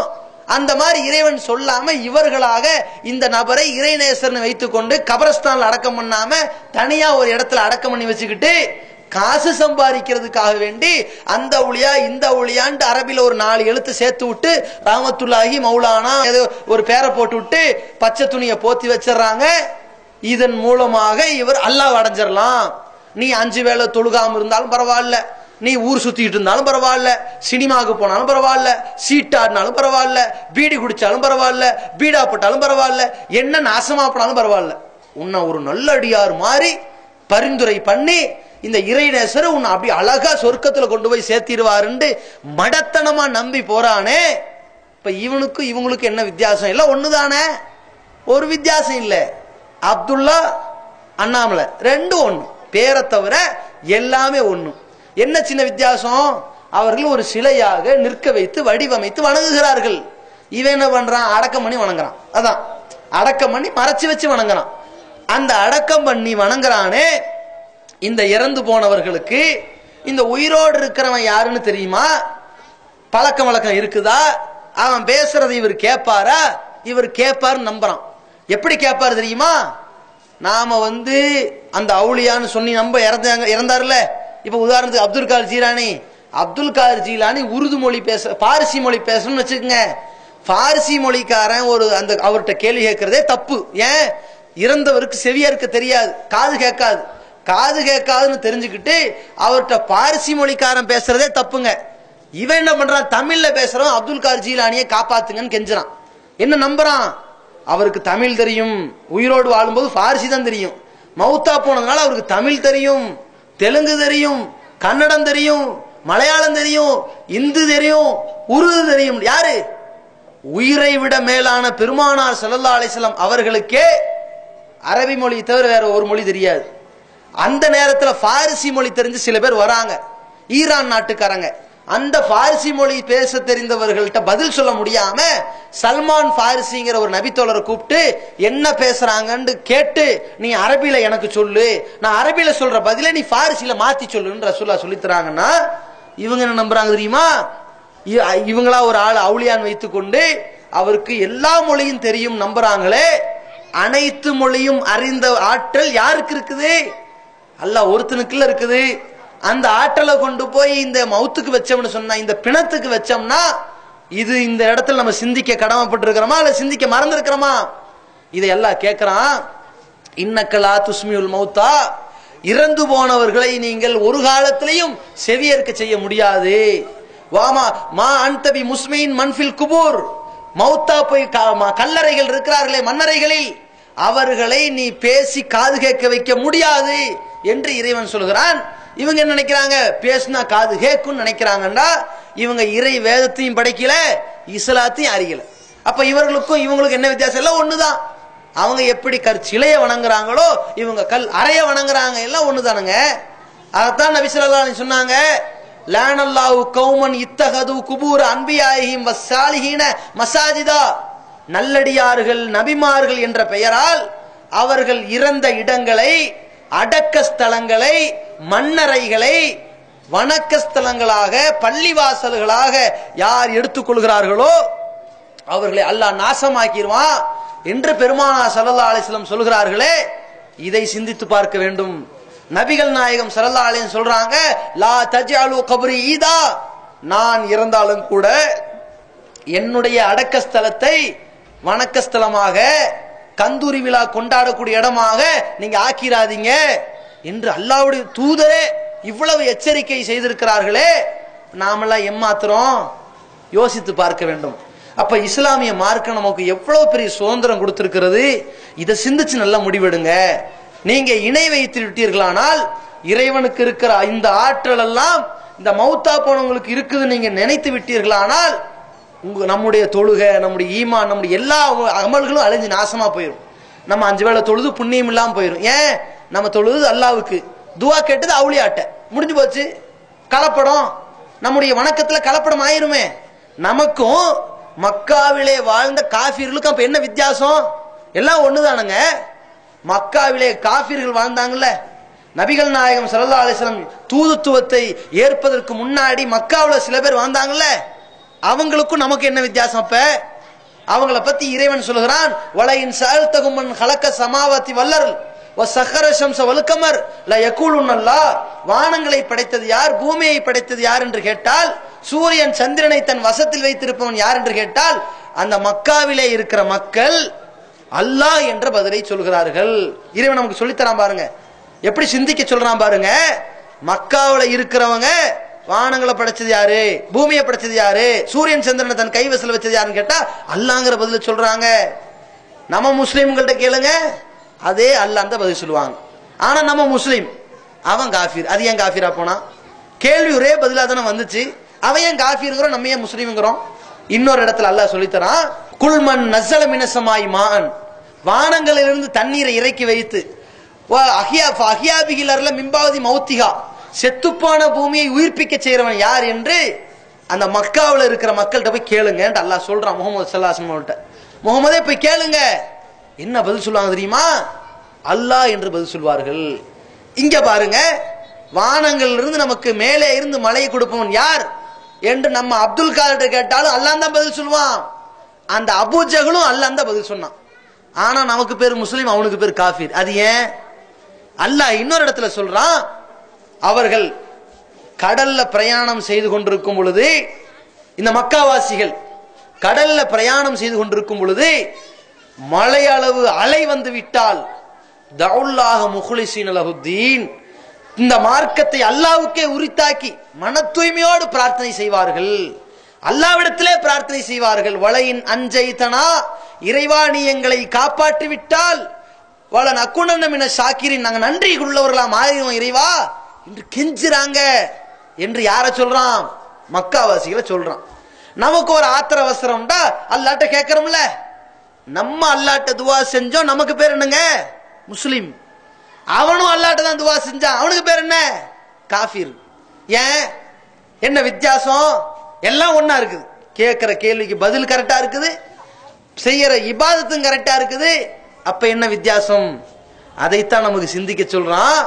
அந்த மாதிரி இறைவன் சொல்லாம இவர்களாக இந்த நபரை இறைநேசர்னு வைத்துக்கொண்டு கபரஸ்தான்ல அடக்கம் பண்ணாம தனியா ஒரு இடத்துல அடக்கம் பண்ணி வச்சுக்கிட்டு காசு சம்பாதிக்கிறதுக்காக வேண்டி அந்த ஒளியா இந்த ஒளியான்ட்டு அரபில ஒரு நாலு எழுத்து சேர்த்து விட்டு ராமத்துல்லாஹி மௌலானா ஏதோ ஒரு பேரை போட்டு விட்டு பச்சை துணியை போத்தி வச்சிடுறாங்க இதன் மூலமாக இவர் அல்லாஹ் அடைஞ்சிடலாம் நீ அஞ்சு வேளை தொழுகாம இருந்தாலும் பரவாயில்ல நீ ஊர் சுத்திட்டு இருந்தாலும் பரவாயில்ல சினிமாவுக்கு போனாலும் பரவாயில்ல சீட்டாடினாலும் பரவாயில்ல பீடி குடிச்சாலும் பரவாயில்ல பீடா போட்டாலும் பரவாயில்ல என்ன நாசமா போனாலும் பரவாயில்ல உன்னை ஒரு நல்லடியார் மாதிரி பரிந்துரை பண்ணி இந்த இறைநேசர் உன்னை அப்படி அழகா சொர்க்கத்துல கொண்டு போய் சேர்த்திடுவாருன்னு மடத்தனமா நம்பி போறானே இப்ப இவனுக்கும் இவங்களுக்கு என்ன வித்தியாசம் இல்ல ஒண்ணுதானே ஒரு வித்தியாசம் இல்ல அப்துல்லா அண்ணாமலை ரெண்டும் ஒண்ணு பேரை தவிர எல்லாமே ஒண்ணு என்ன சின்ன வித்தியாசம் அவர்கள் ஒரு சிலையாக நிற்க வைத்து வடிவமைத்து வணங்குகிறார்கள் இவன் என்ன பண்றான் அடக்கம் பண்ணி வணங்குறான் அதான் அடக்கம் பண்ணி மறைச்சு வச்சு வணங்குறான் அந்த அடக்கம் பண்ணி வணங்குறானே இந்த இறந்து போனவர்களுக்கு இந்த உயிரோடு இருக்கிறவன் யாருன்னு தெரியுமா பழக்கம் வழக்கம் இருக்குதா அவன் பேசுறதை இவர் கேட்பாரா இவர் கேட்பாருன்னு நம்புறான் எப்படி கேட்பாரு தெரியுமா நாம வந்து அந்த அவுளியான்னு சொல்லி நம்ப இறந்தாங்க இறந்தாருல இப்ப உதாரணத்துக்கு Abdul Qadir Jilani Abdul Qadir Jilani Urdu மொழி பேச பாரிசி மொழி பேசணும்னு வச்சுக்கோங்க பாரிசி மொழிக்காரன் ஒரு அந்த அவர்கிட்ட கேள்வி கேட்கறதே தப்பு ஏன் இறந்தவருக்கு செவியா இருக்க தெரியாது காது கேட்காது காது கேட்காதுன்னு தெரிஞ்சுக்கிட்டு அவர்கிட்ட பாரிசி மொழிக்காரன் பேசுறதே தப்புங்க இவன் என்ன பண்றான் தமிழ்ல பேசுறவன் அப்துல் கார் ஜீலானியை காப்பாத்துங்கன்னு கெஞ்சுறான் என்ன நம்புறான் அவருக்கு தமிழ் தெரியும் உயிரோடு வாழும்போது பாரிசி தான் தெரியும் மௌத்தா போனதுனால அவருக்கு தமிழ் தெரியும் தெலுங்கு தெரியும் கன்னடம் தெரியும் மலையாளம் தெரியும் இந்து தெரியும் உருது தெரியும் யாரு உயிரை விட மேலான பெருமானார் ஸல்லல்லாஹு அலைஹி வஸல்லம் அவர்களுக்கே அரபி மொழி தவிர வேற ஒரு மொழி தெரியாது அந்த நேரத்துல பாரிசி மொழி தெரிஞ்சு சில பேர் வராங்க ஈரான் நாட்டுக்காரங்க அந்த பாரிசி மொழி பேச தெரிந்தவர்கள்ட்ட பதில் சொல்ல முடியாம சல்மான் பாரிசிங்கிற ஒரு நபித்தோழரை கூப்பிட்டு என்ன பேசுறாங்கன்னு கேட்டு நீ அரபில எனக்கு சொல்லு நான் அரபில சொல்ற பதில நீ பாரிசில மாத்தி சொல்லுன்னு ரசூல்லா சொல்லித் தராங்கன்னா இவங்க என்ன நம்புறாங்க தெரியுமா இ- இவங்களா ஒரு ஆள் அவுளியான் வைத்துக்கொண்டு அவருக்கு எல்லா மொழியும் தெரியும் நம்புறாங்களே அனைத்து மொழியும் அறிந்த ஆற்றல் யாருக்கு இருக்குது அல்லாஹ் ஒருத்தனுக்குள்ள இருக்குது அந்த ஆற்றலை கொண்டு போய் இந்த மவுத்துக்கு வச்சோம்னு சொன்னா இந்த பிணத்துக்கு வச்சோம்னா இது இந்த இடத்துல நம்ம சிந்திக்க கடமைப்பட்டிருக்கிறோமா இல்ல சிந்திக்க மறந்திருக்கிறோமா இதை எல்லாம் கேட்கிறான் இன்னக்கலா துஸ்மியுல் மௌத்தா இறந்து போனவர்களை நீங்கள் ஒரு காலத்திலையும் செவியேற்க செய்ய முடியாது வாமா மா அன்தபி முஸ்மின் மன்ஃபில் குபூர் மௌத்தா போய் க- ம- கல்லறைகள் இருக்கிறார்களே மன்னரைகளில் அவர்களை நீ பேசி காது கேட்க வைக்க முடியாது என்று இறைவன் சொல்கிறான் இவங்க என்ன நினைக்கிறாங்க பேசுனா காது கேட்கும் நினைக்கிறாங்கடா இவங்க இறை வேதத்தையும் படைக்கல இஸ்லாத்தையும் அறியல அப்ப இவர்களுக்கும் இவங்களுக்கும் என்ன வித்தியாசம் எல்லாம் ஒண்ணுதான் அவங்க எப்படி கற் சிலைய வணங்குறாங்களோ இவங்க கல் அறைய வணங்குறாங்க எல்லாம் ஒண்ணுதானுங்க அதைத்தான் நபி ஸல்லல்லாஹு அலைஹி சொன்னாங்க லானல்லாஹு கௌமன் இத்தகது குபூர் அன்பியாயிஹிம் வஸ்ஸாலிஹீன மசாஜிதா நல்லடியார்கள் நபிமார்கள் என்ற பெயரால் அவர்கள் இறந்த இடங்களை அடக்க ஸ்தலங்களை மண்ணறைகளை வணக்க ஸ்தலங்களாக பள்ளிவாசல்களாக யார் எடுத்துக்கொள்கிறார்களோ அவர்களை அல்லாஹ் நாசமாக்கிடுவான் என்று பெருமானா ஸல்லல்லாஹு அலைஹி வஸல்லம் சொல்கிறார்களே இதை சிந்தித்து பார்க்க வேண்டும் நபிகள் நாயகம் ஸல்லல்லாஹு அலைஹி வஸல்லம் சொல்றாங்க லா தஜ்அலு கப்ரி ஈதா நான் இறந்தாலும் கூட என்னுடைய அடக்க ஸ்தலத்தை வணக்க ஸ்தலமாக கந்தூரி விழா கொண்டாடக்கூடிய இடமாக நீங்க ஆக்கிராதீங்க என்று அல்லாஹ்வுடைய தூதரே இவ்வளவு எச்சரிக்கை செய்திருக்கிறார்களே நாமெல்லாம் எம்மாத்திரம் யோசித்து பார்க்க வேண்டும் அப்ப இஸ்லாமிய மார்க்கம் நமக்கு எவ்வளவு பெரிய சுதந்திரம் கொடுத்திருக்கிறது இதை சிந்திச்சு நல்லா முடிவெடுங்க நீங்க இணை வைத்து விட்டீர்களானால் இறைவனுக்கு இருக்கிற இந்த ஆற்றல் எல்லாம் இந்த மௌத்தா போனவங்களுக்கு இருக்குது நீங்க நினைத்து விட்டீர்களானால் உங்க நம்முடைய தொழுகை நம்முடைய ஈமான் நம்முடைய எல்லா அமல்களும் அழிஞ்சு நாசமா போயிடும் நம்ம அஞ்சு வேளை தொழுது புண்ணியம் இல்லாம போயிடும் ஏன் நம்ம தொழுது அல்லாவுக்கு துவா கேட்டது அவுளியாட்ட முடிஞ்சு போச்சு கலப்படம் நம்முடைய வணக்கத்துல கலப்படம் ஆயிருமே நமக்கும் மக்காவிலே வாழ்ந்த காஃபிர்களுக்கும் அப்ப என்ன வித்தியாசம் எல்லாம் ஒண்ணுதானுங்க மக்காவிலே காஃபிர்கள் வாழ்ந்தாங்கல்ல நபிகள் நாயகம் ஸல்லல்லாஹு அலைஹி வஸல்லம் தூதுத்துவத்தை ஏற்பதற்கு முன்னாடி மக்காவுல சில பேர் வாழ்ந்தாங்கல்ல அவங்களுக்கும் நமக்கு என்ன வித்தியாசம் அப்ப அவங்கள பத்தி இறைவன் சொல்கிறான் வலையின் சல்தகுமன் கலக்க சமாவத்தி வல்லர் சஹர சம்ச வலுக்கமர் ல யகூலுன்னல்லா வானங்களை படைத்தது யார் பூமியை படைத்தது யார் என்று கேட்டால் சூரியன் சந்திரனை தன் வசத்தில் வைத்திருப்பவன் யார் என்று கேட்டால் அந்த மக்காவிலே இருக்கிற மக்கள் அல்லாஹ் என்ற பதிலை சொல்கிறார்கள் இறைவன் நமக்கு சொல்லித்தரான் பாருங்க எப்படி சிந்திக்க சொல்றான் பாருங்க மக்காவுல இருக்கிறவங்க வானங்களை படைச்சது யாரு பூமியை படைச்சது யாரு சூரியன் சந்திரனை தன் கைவசல் வச்சது யாருன்னு கேட்டா அல்லாங்கிற பதில சொல்றாங்க நம்ம முஸ்லீம்கள்ட்ட கேளுங்க அதே அல்லாஹ் தான் பதில் சொல்லுவாங்க ஆனா நம்ம முஸ்லீம் அவன் காஃபீர் அது ஏன் காஃபீரா போனா கேள்வி ஒரே பதிலா தானே வந்துச்சு அவன் ஏன் காஃபீருங்கிறோம் நம்ம ஏன் முஸ்லீம்ங்கிறோம் இன்னொரு இடத்துல அல்லாஹ் சொல்லித்தரான் குல்மன் நசல மினசமாய் மான் வானங்களிலிருந்து தண்ணீரை இறக்கி வைத்து வ- அஹியா அஹியாபிகிலர்ல மிம்பாவதி மௌத்திகா செத்துப்பான பூமியை உயிர்ப்பிக்க செய்றவன் யார் என்று அந்த மக்காவுல இருக்கிற மக்கள்கிட்ட போய் கேளுங்கன்ட்டு அல்லாஹ் சொல்றான் முகமது சல்லாஹம் அவர்கிட்ட முகமதே போய் கேளுங்க என்ன பதில் சொல்லுவாங்க தெரியுமா அல்லாஹ் என்று பதில் சொல்வார்கள் இங்க பாருங்க வானங்கள்ல இருந்து நமக்கு மேலே இருந்து மழையை கொடுப்பவன் யார் என்று நம்ம அப்துல் காதர் கேட்டாலும் அல்லாஹ் தான் பதில் சொல்லுவான் அந்த அபூஜகளும் அல்லாஹ் தான் பதில் சொன்னான் ஆனா நமக்கு பேர் முஸ்லீம் அவனுக்கு பேர் காஃபிர் அது ஏன் அல்லாஹ் இன்னொரு இடத்துல சொல்றான் அவர்கள் கடல்ல பிரயாணம் செய்து கொண்டிருக்கும் பொழுது இந்த மக்காவாசிகள் கடல்ல பிரயாணம் செய்து கொண்டிருக்கும் பொழுது மழை அளவு அலை வந்து விட்டால் தவுல்லாக முகுலிசீன் அலஹுத்தீன் இந்த மார்க்கத்தை அல்லாவுக்கே உரித்தாக்கி மன தூய்மையோடு பிரார்த்தனை செய்வார்கள் அல்லாவிடத்திலே பிரார்த்தனை செய்வார்கள் வளையின் அஞ்சைத்தனா இறைவா நீ எங்களை காப்பாற்றி விட்டால் வள நக்குணம் என சாக்கிரின் நாங்க நன்றி உள்ளவர்களா மாறிடுவோம் இறைவா என்று கெஞ்சுறாங்க என்று யார சொல்றான் மக்காவாசிகளை சொல்றான் நமக்கு ஒரு ஆத்திர அவசரம்டா அல்லாட்ட கேட்கறோம்ல நம்ம அல்லாட்ட துவா செஞ்சோம் நமக்கு பேர் என்னங்க முஸ்லிம் அவனும் அல்லாட்ட தான் துவா செஞ்சான் அவனுக்கு பேர் என்ன காஃபிர் ஏன் என்ன வித்தியாசம் எல்லாம் ஒண்ணா இருக்குது கேட்கிற கேள்விக்கு பதில் கரெக்டா இருக்குது செய்யற இபாதத்தும் கரெக்டா இருக்குது அப்ப என்ன வித்தியாசம் அதைத்தான் நமக்கு சிந்திக்க சொல்றான்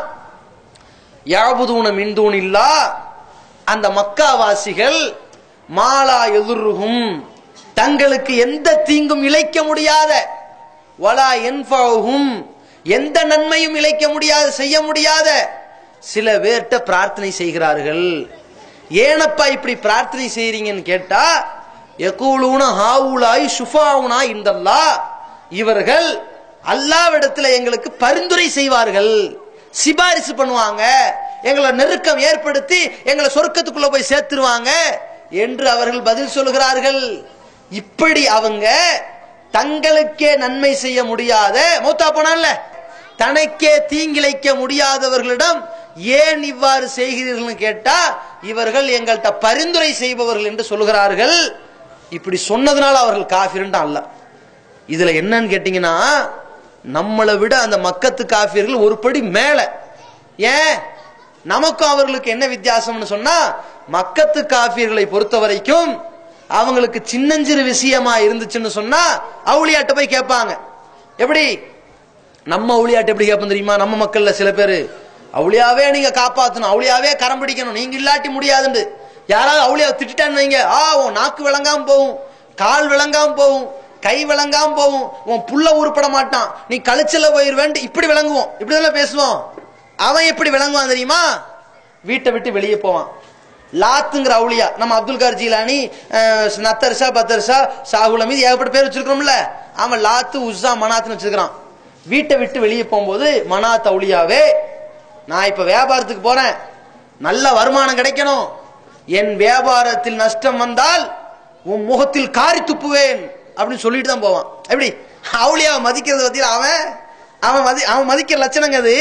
யாபுதூன மின்தூன் இல்லா அந்த மக்காவாசிகள் மாலா எதிர்ருகும் தங்களுக்கு எந்த தீங்கும் இழைக்க முடியாத வலா என்பகும் எந்த நன்மையும் இழைக்க முடியாத செய்ய முடியாத சில பேர்கிட்ட பிரார்த்தனை செய்கிறார்கள் ஏனப்பா இப்படி பிரார்த்தனை செய்றீங்கன்னு கேட்டா எகூலூன ஹாவுலாய் சுஃபாவுனா இந்தல்லா இவர்கள் அல்லாவிடத்துல எங்களுக்கு பரிந்துரை செய்வார்கள் சிபாரிசு பண்ணுவாங்க எங்களை நெருக்கம் ஏற்படுத்தி எங்களை சொர்க்கத்துக்குள்ள போய் சேர்த்துருவாங்க என்று அவர்கள் பதில் சொல்கிறார்கள் இப்படி அவங்க தங்களுக்கே நன்மை செய்ய முடியாத மூத்தா போனான்ல தனக்கே தீங்கிழைக்க முடியாதவர்களிடம் ஏன் இவ்வாறு செய்கிறீர்கள்னு கேட்டா இவர்கள் எங்கள்கிட்ட பரிந்துரை செய்பவர்கள் என்று சொல்கிறார்கள் இப்படி சொன்னதுனால அவர்கள் காஃபிர்ன்ட்டு அல்ல இதுல என்னன்னு கேட்டீங்கன்னா நம்மளை விட அந்த மக்கத்து காஃபியர்கள் ஒரு படி மேல ஏன் நமக்கும் அவர்களுக்கு என்ன வித்தியாசம்னு சொன்னா மக்கத்து காஃபியர்களை பொறுத்த வரைக்கும் அவங்களுக்கு சின்னஞ்சிறு விஷயமா இருந்துச்சுன்னு சொன்னா அவுளியாட்ட போய் கேட்பாங்க எப்படி நம்ம அவுளியாட்ட எப்படி கேட்போம் தெரியுமா நம்ம மக்கள்ல சில பேர் அவுளியாவே நீங்க காப்பாத்தணும் அவுளியாவே கரம் பிடிக்கணும் நீங்க இல்லாட்டி முடியாதுன்னு யாராவது அவுளியாவை திட்டான்னு வைங்க ஆ உன் நாக்கு விளங்காம போகும் கால் விளங்காம போகும் கை விளங்காம போகும் உன் புள்ள உருப்பட மாட்டான் நீ கழிச்சல போயிருவேன் இப்படி விளங்குவோம் இப்படிதான் பேசுவோம் அவன் எப்படி விளங்குவான் தெரியுமா வீட்டை விட்டு வெளியே போவான் லாத்துங்கிற அவுளியா நம்ம அப்துல் கார் ஜீலானி அஹ், நத்தர்ஷா பத்தர்ஷா சாகுல் அமீது ஏகப்பட்ட பேர் வச்சிருக்கிறோம்ல அவன் லாத்து உஸ்ஸா மனாத்னு வச்சிருக்கிறான் வீட்டை விட்டு வெளியே போகும்போது மனாத் அவுளியாவே நான் இப்ப வியாபாரத்துக்கு போறேன் நல்ல வருமானம் கிடைக்கணும் என் வியாபாரத்தில் நஷ்டம் வந்தால் உன் முகத்தில் காரி துப்புவேன் அப்படின்னு சொல்லிட்டு தான் போவான் எப்படி அவுளியாவை மதிக்கிறது பத்தி அவன் அவன் மதி அவன் மதிக்கிற லட்சணங்க அது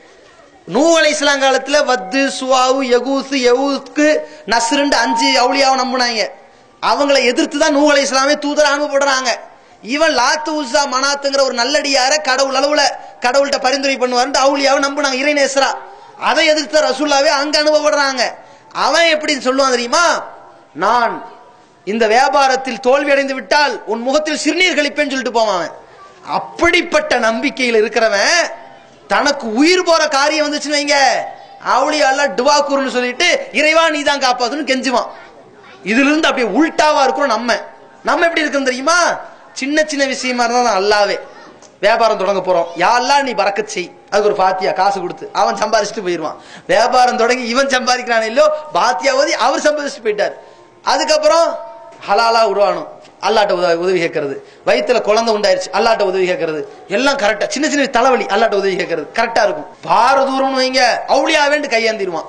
நூ அலை இஸ்லாம் காலத்துல வத்து சுவாவு யகூசு யவுக்கு நஸ்ருண்டு அஞ்சு அவுளியாவை நம்புனாங்க அவங்கள எதிர்த்து தான் நூ அலை இஸ்லாமே தூதர் அனுப்பப்படுறாங்க இவன் லாத்து உசா மனாத்துங்கிற ஒரு நல்லடியார கடவுள் அளவுல கடவுள்கிட்ட பரிந்துரை பண்ணுவாருன்னு அவுளியாவை நம்புனாங்க இறைநேசரா அதை எதிர்த்த ரசூல்லாவே அங்க அனுப்பப்படுறாங்க அவன் எப்படி சொல்லுவான் தெரியுமா நான் இந்த வியாபாரத்தில் தோல்வி அடைந்து விட்டால் உன் முகத்தில் சிறுநீர் கழிப்பேன்னு சொல்லிட்டு போவான் அவன். அப்படிப்பட்ட நம்பிக்கையில் இருக்கிறவன் தனக்கு உயிர் போற காரியம் வந்துச்சுன்னு வைங்க அவளியா அல்ல டுவாக்கூர்னு சொல்லிட்டு இறைவா நீ தான் காப்பாத்துன்னு கெஞ்சுவான் இதுல இருந்து அப்படியே உல்டாவா இருக்கிறோம் நம்ம நம்ம எப்படி இருக்கோம் தெரியுமா சின்ன சின்ன விஷயமா இருந்தா தான் அல்லாவே வியாபாரம் தொடங்க போறோம் யாரெல்லாம் நீ பறக்கச் செய் அதுக்கு ஒரு பாத்தியா காசு கொடுத்து அவன் சம்பாதிச்சுட்டு போயிடுவான் வியாபாரம் தொடங்கி இவன் சம்பாதிக்கிறான் இல்லையோ பாத்தியா ஓதி அவர் சம்பாதிச்சுட்டு போயிட்டார் அதுக்கப்புறம் ஹலாலா உருவானும் அல்லாட்ட உதவி உதவி கேட்கறது வயித்துல குழந்தை உண்டாயிருச்சு அல்லாட்ட உதவி கேட்கறது எல்லாம் கரெக்டா சின்ன சின்ன தலைவலி அல்லாட்ட உதவி கேட்கறது கரெக்டா இருக்கும் பாரதூரம்னு வைங்க அவுளியாவேண்டு கையாந்திருவான்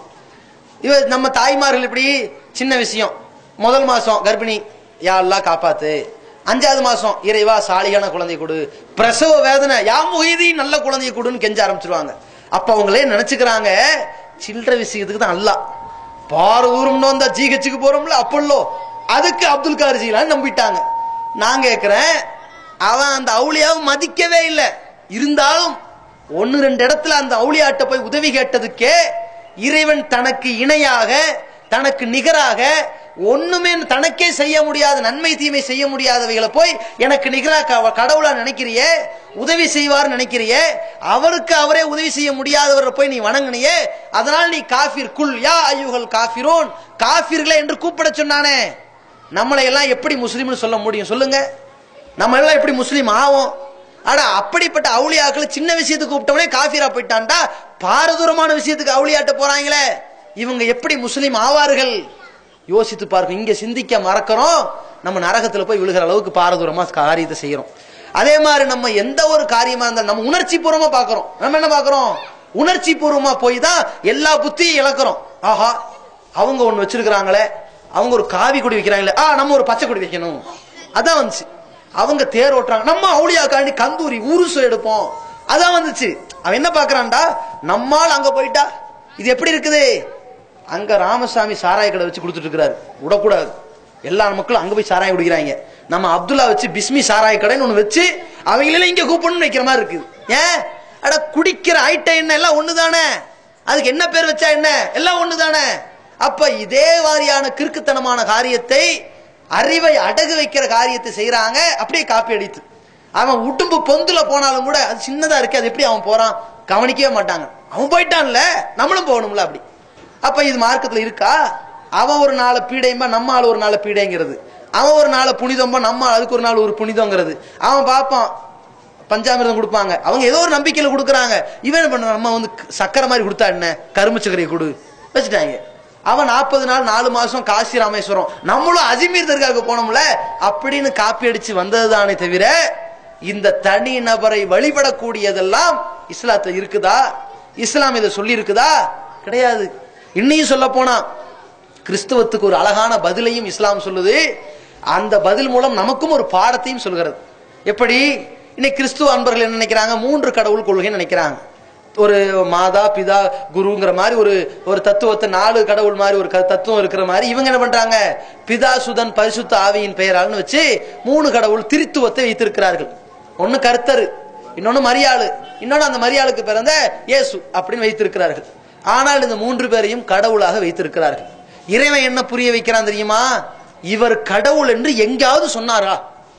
இவ நம்ம தாய்மார்கள் இப்படி சின்ன விஷயம் முதல் மாசம் கர்ப்பிணி யா அல்லாஹ் காப்பாத்து அஞ்சாவது மாசம் இறைவா சாலிகான குழந்தை கொடு பிரசவ வேதனை யா முகிதி நல்ல குழந்தைய கொடுன்னு கெஞ்ச ஆரம்பிச்சிருவாங்க அப்ப அவங்களே நினைச்சுக்கிறாங்க சில்லற விஷயத்துக்கு தான் அல்லாஹ் பாரதூரம்னு வந்தா ஜிஹெச்சுக்கு போறோம்ல அப்பல்லோ அதுக்கு அப்துல் கார் ஜீலான்னு நம்பிட்டாங்க நான் கேட்கிறேன் அவன் அந்த அவுளியாவை மதிக்கவே இல்லை இருந்தாலும் ஒன்னு ரெண்டு இடத்துல அந்த அவுளியாட்ட போய் உதவி கேட்டதுக்கே இறைவன் தனக்கு இணையாக தனக்கு நிகராக ஒண்ணுமே தனக்கே செய்ய முடியாத நன்மை தீமை செய்ய முடியாதவைகளை போய் எனக்கு நிகரா க- கடவுளா நினைக்கிறியே உதவி செய்வார் நினைக்கிறியே அவருக்கு அவரே உதவி செய்ய முடியாதவரை போய் நீ வணங்குனியே அதனால் நீ காஃபிர் குல் யா ஐயுகள் காஃபிரோன் காஃபிர்களே என்று கூப்பிட சொன்னானே நம்மளை எல்லாம் எப்படி முஸ்லீம்னு சொல்ல முடியும் சொல்லுங்க நம்ம எல்லாம் எப்படி முஸ்லீம் ஆவோம் அட அப்படிப்பட்ட அவுளியாக்களை சின்ன விஷயத்துக்கு கூப்பிட்டவனே காஃபிரா போயிட்டான்டா பாரதூரமான விஷயத்துக்கு அவுளியாட்ட போறாங்களே இவங்க எப்படி முஸ்லீம் ஆவார்கள் யோசித்து பார்க்கும் இங்க சிந்திக்க மறக்கிறோம் நம்ம நரகத்துல போய் விழுகிற அளவுக்கு பாரதூரமா காரியத்தை செய்யறோம் அதே மாதிரி நம்ம எந்த ஒரு காரியமா இருந்தாலும் நம்ம உணர்ச்சி பூர்வமா பாக்குறோம் நம்ம என்ன பாக்குறோம் உணர்ச்சி பூர்வமா போய் தான் எல்லா புத்தியும் இழக்கிறோம் ஆஹா அவங்க ஒண்ணு வச்சிருக்கிறாங்களே அவங்க ஒரு காவி கொடி வைக்கிறாங்களே ஆ நம்ம ஒரு பச்சை கொடி வைக்கணும் அதான் வந்துச்சு அவங்க தேர் ஓட்டுறாங்க நம்ம அவுளியாக்காண்டி கந்தூரி உருசு எடுப்போம் அதான் வந்துச்சு அவன் என்ன பாக்குறான்டா நம்மால் அங்க போயிட்டா இது எப்படி இருக்குது அங்க ராமசாமி சாராய கடை வச்சு கொடுத்துட்டு இருக்கிறாரு விடக்கூடாது எல்லா மக்களும் அங்க போய் சாராயம் குடிக்கிறாங்க நம்ம அப்துல்லா வச்சு பிஸ்மி சாராய கடைன்னு ஒண்ணு வச்சு அவங்களெல்லாம் இங்க கூப்பிடணும்னு வைக்கிற மாதிரி இருக்குது ஏன் அட குடிக்கிற ஐட்டம் என்ன எல்லாம் ஒண்ணுதானே அதுக்கு என்ன பேர் வச்சா என்ன எல்லாம் ஒண்ணுதானே அப்ப இதே வாரியான கிறுக்குத்தனமான காரியத்தை அறிவை அடகு வைக்கிற காரியத்தை செய்யறாங்க அப்படியே காப்பி அடித்து அவன் உடும்பு பொந்துல போனாலும் கூட அது சின்னதா இருக்கு அது எப்படி அவன் போறான் கவனிக்கவே மாட்டாங்க அவன் போயிட்டான்ல நம்மளும் போகணும்ல அப்படி அப்ப இது மார்க்கத்துல இருக்கா அவன் ஒரு நாளை பீடையும்பா நம்ம ஆள் ஒரு நாளை பீடைங்கிறது அவன் ஒரு நாளை புனிதம்பா நம்ம ஆள் அதுக்கு ஒரு நாள் ஒரு புனிதங்கிறது அவன் பார்ப்பான் பஞ்சாமிர்தம் கொடுப்பாங்க அவங்க ஏதோ ஒரு நம்பிக்கையில கொடுக்குறாங்க இவன் என்ன பண்ண நம்ம வந்து சக்கரை மாதிரி கொடுத்தா என்ன கரும்பு சக்கரையை கொடு வச்சுட்டாங்க அவன் நாற்பது நாள் நாலு மாசம் காசி ராமேஸ்வரம் நம்மளும் அஜ்மீர் தர்காவுக்கு போனோம்ல அப்படின்னு காப்பி அடிச்சு வந்ததுதானே தவிர இந்த தனி நபரை வழிபடக்கூடியதெல்லாம் இஸ்லாத்துல இருக்குதா இஸ்லாம் இதை சொல்லி இருக்குதா கிடையாது இன்னையும் சொல்ல போனா கிறிஸ்துவத்துக்கு ஒரு அழகான பதிலையும் இஸ்லாம் சொல்லுது அந்த பதில் மூலம் நமக்கும் ஒரு பாடத்தையும் சொல்கிறது எப்படி இன்னைக்கு கிறிஸ்துவ அன்பர்கள் என்ன நினைக்கிறாங்க மூன்று கடவுள் கொள்கைன்னு நினைக்கிறாங்க ஒரு மாதா பிதா குருங்கிற மாதிரி ஒரு ஒரு தத்துவத்தை நாலு கடவுள் மாதிரி ஒரு க- தத்துவம் இருக்கிற மாதிரி இவங்க என்ன பண்றாங்க பிதா சுதன் பரிசுத்த ஆவியின் பெயரால்னு வச்சு மூணு கடவுள் திரித்துவத்தை வைத்திருக்கிறார்கள் ஒன்னு கர்த்தர் இன்னொன்னு மரியாளு இன்னொன்னு அந்த மரியாளுக்கு பிறந்த இயேசு அப்படின்னு வைத்திருக்கிறார்கள் ஆனால் இந்த மூன்று பேரையும் கடவுளாக வைத்திருக்கிறார்கள் இறைவன் என்ன புரிய வைக்கிறான் தெரியுமா இவர் கடவுள் என்று எங்காவது சொன்னாரா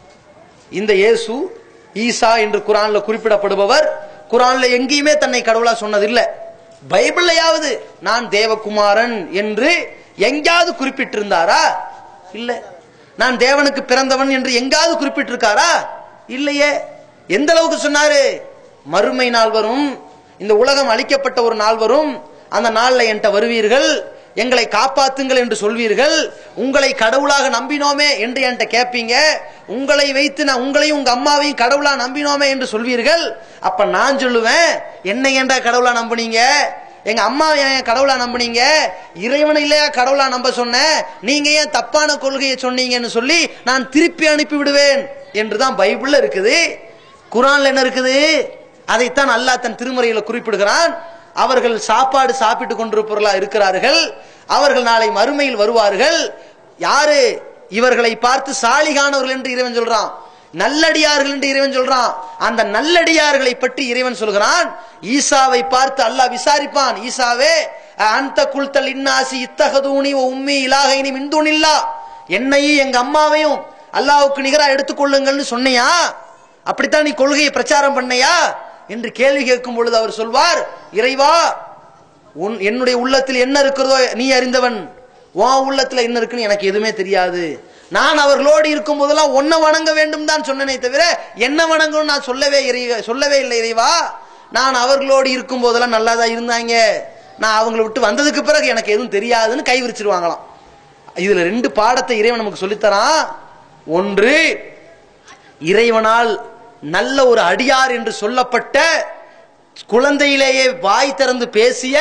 இந்த இயேசு ஈசா என்று குரான்ல குறிப்பிடப்படுபவர் குரான்ல எங்கேயுமே தன்னை கடவுளா சொன்னதில்லை பைபிள்லயாவது நான் தேவகுமாரன் என்று எங்கேயாவது குறிப்பிட்டிருந்தாரா இல்ல நான் தேவனுக்கு பிறந்தவன் என்று எங்காவது குறிப்பிட்டிருக்காரா இல்லையே எந்த அளவுக்கு சொன்னாரு மறுமை நாள் வரும் இந்த உலகம் அழிக்கப்பட்ட ஒரு நாள் வரும் அந்த நாள்ல என்கிட்ட வருவீர்கள் எங்களை காப்பாத்துங்கள் என்று சொல்வீர்கள் உங்களை கடவுளாக நம்பினோமே என்று என்கிட்ட கேட்பீங்க உங்களை வைத்து நான் உங்களையும் உங்க அம்மாவையும் கடவுளா நம்பினோமே என்று சொல்வீர்கள் அப்ப நான் சொல்லுவேன் என்ன ஏன்டா கடவுளா நம்புனீங்க எங்க அம்மா ஏன் கடவுளா நம்புனீங்க இறைவனை இல்லையா கடவுளா நம்ப சொன்னேன் நீங்க ஏன் தப்பான கொள்கையை சொன்னீங்கன்னு சொல்லி நான் திருப்பி அனுப்பி விடுவேன் என்றுதான் பைபிள்ல இருக்குது குரான்ல என்ன இருக்குது அதைத்தான் அல்லாஹ் தன் திருமறையில குறிப்பிடுகிறான் அவர்கள் சாப்பாடு சாப்பிட்டு கொண்டிருப்பவர்களா இருக்கிறார்கள் அவர்கள் நாளை மறுமையில் வருவார்கள் யாரு இவர்களை பார்த்து சாலிகானவர்கள் என்று இறைவன் சொல்றான் நல்லடியார்கள் என்று இறைவன் சொல்றான் அந்த நல்லடியார்களை பற்றி இறைவன் சொல்கிறான் ஈசாவை பார்த்து அல்லாஹ் விசாரிப்பான் ஈசாவே அந்த குல்தல் இன்னாசி இத்தகதூனி ஓ உம்மி இலாகைனி மின்துனில்லா என்னையும் எங்க அம்மாவையும் அல்லாஹ்வுக்கு நிகரா எடுத்துக்கொள்ளுங்கள்னு சொன்னியா அப்படித்தான் நீ கொள்கையை பிரச்சாரம் பண்ணையா என்று கேள்வி கேட்கும் பொழுது அவர் சொல்வார் இறைவா உன் என்னுடைய உள்ளத்தில் என்ன இருக்கிறதோ நீ அறிந்தவன் உன் உள்ளத்துல என்ன இருக்குன்னு எனக்கு எதுவுமே தெரியாது நான் அவர்களோடு இருக்கும் போதெல்லாம் ஒன்ன வணங்க வேண்டும் தான் சொன்னனே தவிர என்ன வணங்கணும் நான் சொல்லவே இறை- சொல்லவே இல்லை இறைவா நான் அவர்களோடு இருக்கும் போதெல்லாம் நல்லா தான் இருந்தாங்க நான் அவங்கள விட்டு வந்ததுக்கு பிறகு எனக்கு எதுவும் தெரியாதுன்னு கை விரிச்சிருவாங்களாம் இதுல ரெண்டு பாடத்தை இறைவன் நமக்கு சொல்லித்தரான் ஒன்று இறைவனால் நல்ல ஒரு அடியார் என்று சொல்லப்பட்ட குழந்தையிலேயே வாய் திறந்து பேசிய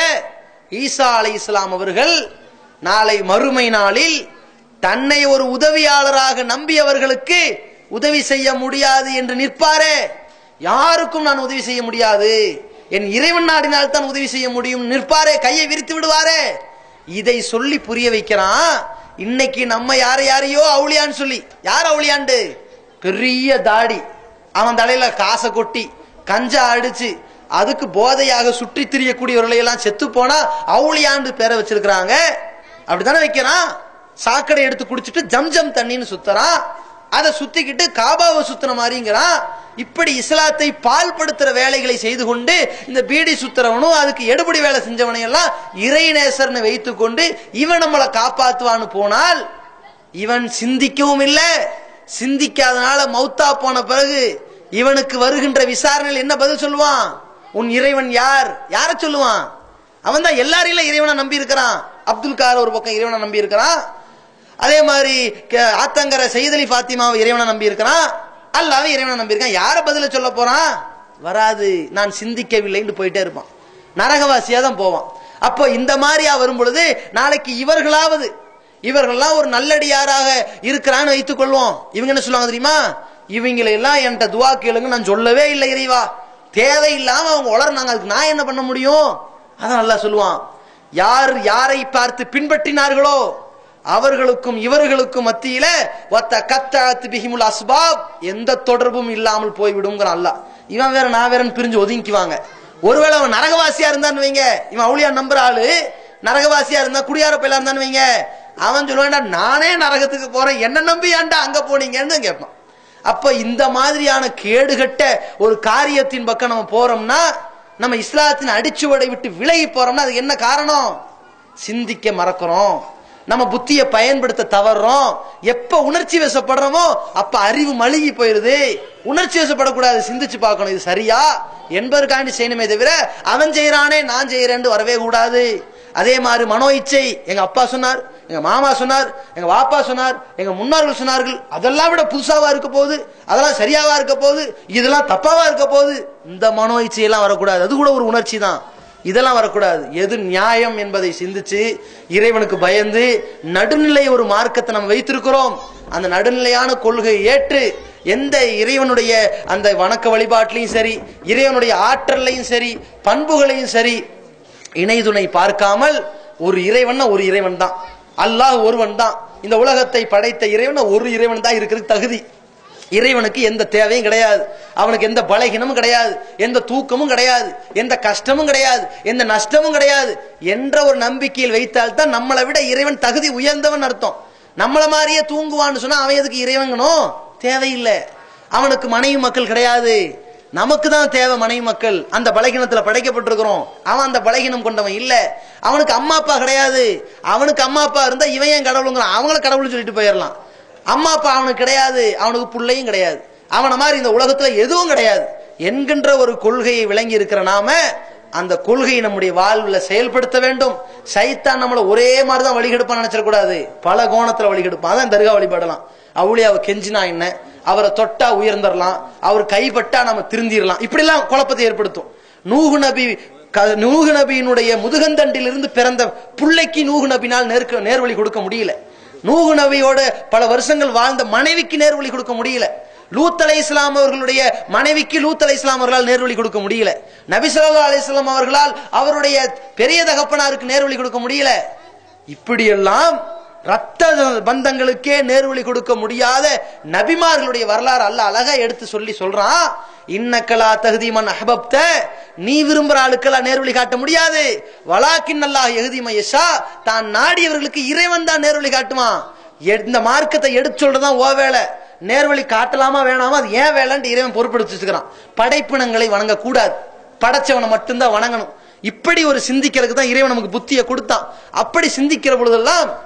ஈசா அலை இஸ்லாம் அவர்கள் நாளை மறுமை நாளில் தன்னை ஒரு உதவியாளராக நம்பியவர்களுக்கு உதவி செய்ய முடியாது என்று நிற்பாரே யாருக்கும் நான் உதவி செய்ய முடியாது என் இறைவன் நாடினால் தான் உதவி செய்ய முடியும் நிற்பாரே கையை விரித்து விடுவாரே இதை சொல்லி புரிய வைக்கிறான் இன்னைக்கு நம்ம யார யாரையோ அவுளியான்னு சொல்லி யார் அவுளியாண்டு பெரிய தாடி அவன் தலையில காசை கொட்டி கஞ்சா அடிச்சு அதுக்கு போதையாக சுற்றி திரியக்கூடியவர்களை எல்லாம் செத்து போனா அவுளியாண்டு பேரை வச்சிருக்கிறாங்க அப்படித்தானே வைக்கிறான் சாக்கடை எடுத்து குடிச்சிட்டு ஜம்ஜம் தண்ணின்னு சுத்துறான் அதை சுத்திக்கிட்டு காபாவை சுத்துன மாதிரிங்கிறான் இப்படி இஸ்லாத்தை பால்படுத்துற வேலைகளை செய்து கொண்டு இந்த பீடி சுத்துறவனும் அதுக்கு எடுபடி வேலை செஞ்சவனை எல்லாம் இறைநேசர்னு வைத்துக் கொண்டு இவன் நம்மளை காப்பாத்துவான்னு போனால் இவன் சிந்திக்கவும் இல்லை சிந்திக்காதனால மௌத்தா போன பிறகு இவனுக்கு வருகின்ற விசாரணையில் என்ன பதில் சொல்லுவான் உன் இறைவன் யார் யார சொல்லுவான் அவன் தான் எல்லாரையும் இறைவனை நம்பி இருக்கிறான் அப்துல் கார் ஒரு பக்கம் இறைவனை நம்பி இருக்கிறான் அதே மாதிரி க- ஆத்தங்கர செய்தலி ஃபாத்திமாவை இறைவனை நம்பி இருக்கிறான் அல்லாவும் இறைவனை நம்பி இருக்கான் யார பதில சொல்ல போறான் வராது நான் சிந்திக்கவில்லைன்னு போயிட்டே இருப்பான் நரகவாசியா தான் போவான் அப்போ இந்த மாதிரியா வரும் பொழுது நாளைக்கு இவர்களாவது இவர்கள்லாம் ஒரு நல்லடியாராக இருக்கிறான்னு வைத்துக் கொள்வோம் இவங்க என்ன சொல்லுவாங்க தெரியுமா இவங்களை எல்லாம் என்கிட்ட துவா கேளுங்க நான் சொல்லவே இல்லை இறைவா தேவையில்லாம அவங்க உளர்னாங்க அதுக்கு நான் என்ன பண்ண முடியும் அதான் நல்லா சொல்லுவான் யார் யாரை பார்த்து பின்பற்றினார்களோ அவர்களுக்கும் இவர்களுக்கும் மத்தியில ஒத்த கத்தாத்து பிஹிமுல் அஸ்பாப் எந்த தொடர்பும் இல்லாமல் போய்விடுங்கிறான் அல்லாஹ் இவன் வேற நான் வேறன்னு பிரிஞ்சு ஒதுங்கிக்குவாங்க ஒருவேளை அவன் நரகவாசியா இருந்தான்னு வைங்க இவன் அவுளியா நம்புற ஆளு நரகவாசியா இருந்தா குடியார பையலா இருந்தான்னு வைங்க அவன் சொல்லுவான்டா நானே நரகத்துக்கு போறேன் என்ன நம்பி ஏன்டா அங்க போனீங்கன்னு கேட்பான் அப்ப இந்த மாதிரியான கேடுகட்ட ஒரு காரியத்தின் பக்கம் நம்ம போறோம்னா நம்ம இஸ்லாத்தின் அடிச்சுவடை விட்டு விலகி போறோம்னா அது என்ன காரணம் சிந்திக்க மறக்கிறோம் நம்ம புத்தியை பயன்படுத்த தவறுறோம் எப்ப உணர்ச்சி வசப்படுறோமோ அப்ப அறிவு மழுகி போயிருது உணர்ச்சி வசப்படக்கூடாது சிந்திச்சு பார்க்கணும் இது சரியா என்பதற்காண்டி செய்யணுமே தவிர அவன் செய்யறானே நான் செய்யறேன்னு வரவே கூடாது அதே மாதிரி மனோ இச்சை எங்க அப்பா சொன்னார் எங்க மாமா சொன்னார் எங்க வாப்பா சொன்னார் எங்க முன்னோர்கள் சொன்னார்கள் அதெல்லாம் விட புதுசாவா இருக்க போகுது அதெல்லாம் சரியாவா இருக்க போகுது இதெல்லாம் தப்பாவா இருக்க போகுது இந்த மனோ இச்சையெல்லாம் வரக்கூடாது அது கூட ஒரு உணர்ச்சி தான் இதெல்லாம் வரக்கூடாது எது நியாயம் என்பதை சிந்திச்சு இறைவனுக்கு பயந்து நடுநிலை ஒரு மார்க்கத்தை நம்ம வைத்திருக்கிறோம் அந்த நடுநிலையான கொள்கையை ஏற்று எந்த இறைவனுடைய அந்த வணக்க வழிபாட்டிலையும் சரி இறைவனுடைய ஆற்றல்லையும் சரி பண்புகளையும் சரி இணைதுணை பார்க்காமல் ஒரு இறைவன் ஒரு இறைவன் தான் அல்லாஹ் ஒருவன் தான் இந்த உலகத்தை படைத்த இறைவன் ஒரு இறைவன் தான் இருக்கிறதுக்கு தகுதி இறைவனுக்கு எந்த தேவையும் கிடையாது அவனுக்கு எந்த பலகீனமும் கிடையாது எந்த தூக்கமும் கிடையாது எந்த கஷ்டமும் கிடையாது எந்த நஷ்டமும் கிடையாது என்ற ஒரு நம்பிக்கையில் வைத்தால் தான் நம்மளை விட இறைவன் தகுதி உயர்ந்தவன் அர்த்தம் நம்மள மாதிரியே தூங்குவான்னு சொன்னா அவன் எதுக்கு இறைவங்கணும் தேவையில்லை அவனுக்கு மனைவி மக்கள் கிடையாது நமக்கு தான் தேவை மனைவி மக்கள் அந்த பலகீனத்துல படைக்கப்பட்டிருக்கிறோம் அவன் அந்த பலகீனம் கொண்டவன் இல்ல அவனுக்கு அம்மா அப்பா கிடையாது அவனுக்கு அம்மா அப்பா இருந்தா இவன் ஏன் கடவுளுங்கிறான் அவங்கள கடவுள்னு சொல்லிட்டு போயிடலாம் அம்மா அப்பா அவனுக்கு கிடையாது அவனுக்கு பிள்ளையும் கிடையாது அவனை மாதிரி இந்த உலகத்துல எதுவும் கிடையாது என்கின்ற ஒரு கொள்கையை விளங்கி இருக்கிற நாம அந்த கொள்கையை நம்முடைய வாழ்வுல செயல்படுத்த வேண்டும் சைத்தான் நம்மள ஒரே மாதிரி தான் வழிகெடுப்பான்னு நினைச்சிடக்கூடாது பல கோணத்துல வழிகெடுப்பான் அதான் தர்கா வழிபடலாம் அவளியாவை கெஞ்சினா என்ன அவரை தொட்டா உயர்ந்துடலாம் அவர் கைப்பட்டா நம்ம திருந்திடலாம் இப்படிலாம் குழப்பத்தை ஏற்படுத்தும் நூகு நபி க- நூகு நபியினுடைய முதுகந்தண்டிலிருந்து பிறந்த புள்ளைக்கு நூகு நபினால் நேர்க்க நேர்வழி கொடுக்க முடியல நூகு நபியோட பல வருஷங்கள் வாழ்ந்த மனைவிக்கு நேர்வழி கொடுக்க முடியல லூத் அலை இஸ்லாம் அவர்களுடைய மனைவிக்கு லூத் அலை இஸ்லாம் அவர்களால் நேர்வழி கொடுக்க முடியல நபி ஸல்லல்லாஹு அலைஹி வஸல்லம் அவர்களால் அவருடைய பெரிய தகப்பனாருக்கு நேர்வழி கொடுக்க முடியல இப்படியெல்லாம் ரத்த பந்தங்களுக்கே நேர்வழி கொடுக்க முடியாத நபிமார்களுடைய வரலாறு அல்ல அழகா எடுத்து சொல்லி சொல்றான் இன்னக்கலா தகுதிமன் அஹபப்த நீ விரும்புற ஆளுக்கெல்லாம் நேர்வழி காட்ட முடியாது வலாக்கின் அல்லாஹ் எகுதிம யஷா தான் நாடியவர்களுக்கு இறைவன் தான் நேர்வழி காட்டுவான் இந்த மார்க்கத்தை எடுத்து சொல்றதுதான் ஓ வேலை நேர்வழி காட்டலாமா வேணாமா அது ஏன் வேலைன்ட்டு இறைவன் பொறுப்படுத்தி வச்சுக்கிறான் படைப்பினங்களை வணங்கக்கூடாது படைச்சவனை மட்டும்தான் வணங்கணும் இப்படி ஒரு சிந்திக்கிறதுக்கு தான் இறைவன் நமக்கு புத்தியை கொடுத்தான் அப்படி சிந்திக்கிற பொழுதெல்லாம்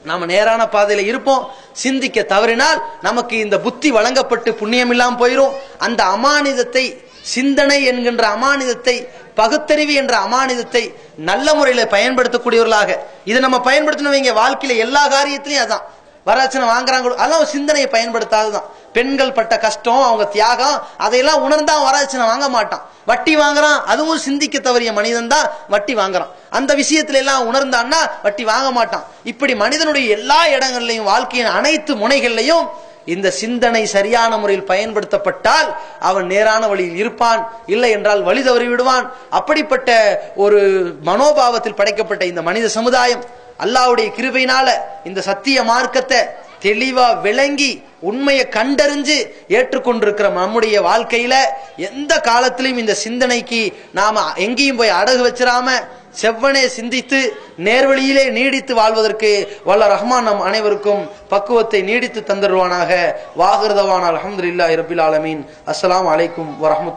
நாம நேரான பாதையில இருப்போம் சிந்திக்க தவறினால் நமக்கு இந்த புத்தி வழங்கப்பட்டு புண்ணியம் இல்லாம போயிரும் அந்த அமானிதத்தை சிந்தனை என்கின்ற அமானிதத்தை பகுத்தறிவு என்ற அமானிதத்தை நல்ல முறையில பயன்படுத்தக்கூடியவர்களாக இதை நம்ம பயன்படுத்தணும் வைங்க வாழ்க்கையில எல்லா காரியத்திலையும் அதான் வரதட்சணை வாங்குறாங்க அதெல்லாம் ஒரு சிந்தனையை பயன்படுத்தாததான் பெண்கள் பட்ட கஷ்டம் அவங்க தியாகம் அதையெல்லாம் உணர்ந்தா வரதட்சணை வாங்க மாட்டான் வட்டி வாங்குறான் அதுவும் சிந்திக்க தவறிய மனிதன் தான் வட்டி வாங்குறான் அந்த விஷயத்துல எல்லாம் உணர்ந்தான்னா வட்டி வாங்க மாட்டான் இப்படி மனிதனுடைய எல்லா இடங்கள்லையும் வாழ்க்கையின் அனைத்து முனைகள்லையும் இந்த சிந்தனை சரியான முறையில் பயன்படுத்தப்பட்டால் அவன் நேரான வழியில் இருப்பான் இல்லை என்றால் வழி தவறி விடுவான் அப்படிப்பட்ட ஒரு மனோபாவத்தில் படைக்கப்பட்ட இந்த மனித சமுதாயம் அல்லாவுடைய கிருபையினால இந்த சத்திய மார்க்கத்தை தெளிவா விளங்கி உண்மையை கண்டறிஞ்சு ஏற்றுக்கொண்டிருக்கிற நம்முடைய வாழ்க்கையில எந்த காலத்திலையும் இந்த சிந்தனைக்கு நாம எங்கேயும் போய் அடகு வச்சிடாம செவ்வனே சிந்தித்து நேர்வழியிலே நீடித்து வாழ்வதற்கு வல்ல ரஹ்மான் நம் அனைவருக்கும் பக்குவத்தை நீடித்து தந்துடுவானாக வாகிருதவான் அலமதுல்லாஹி ரபில் ஆலமீன் அஸ்ஸலாமு அலைக்கும் வரஹ்மத்து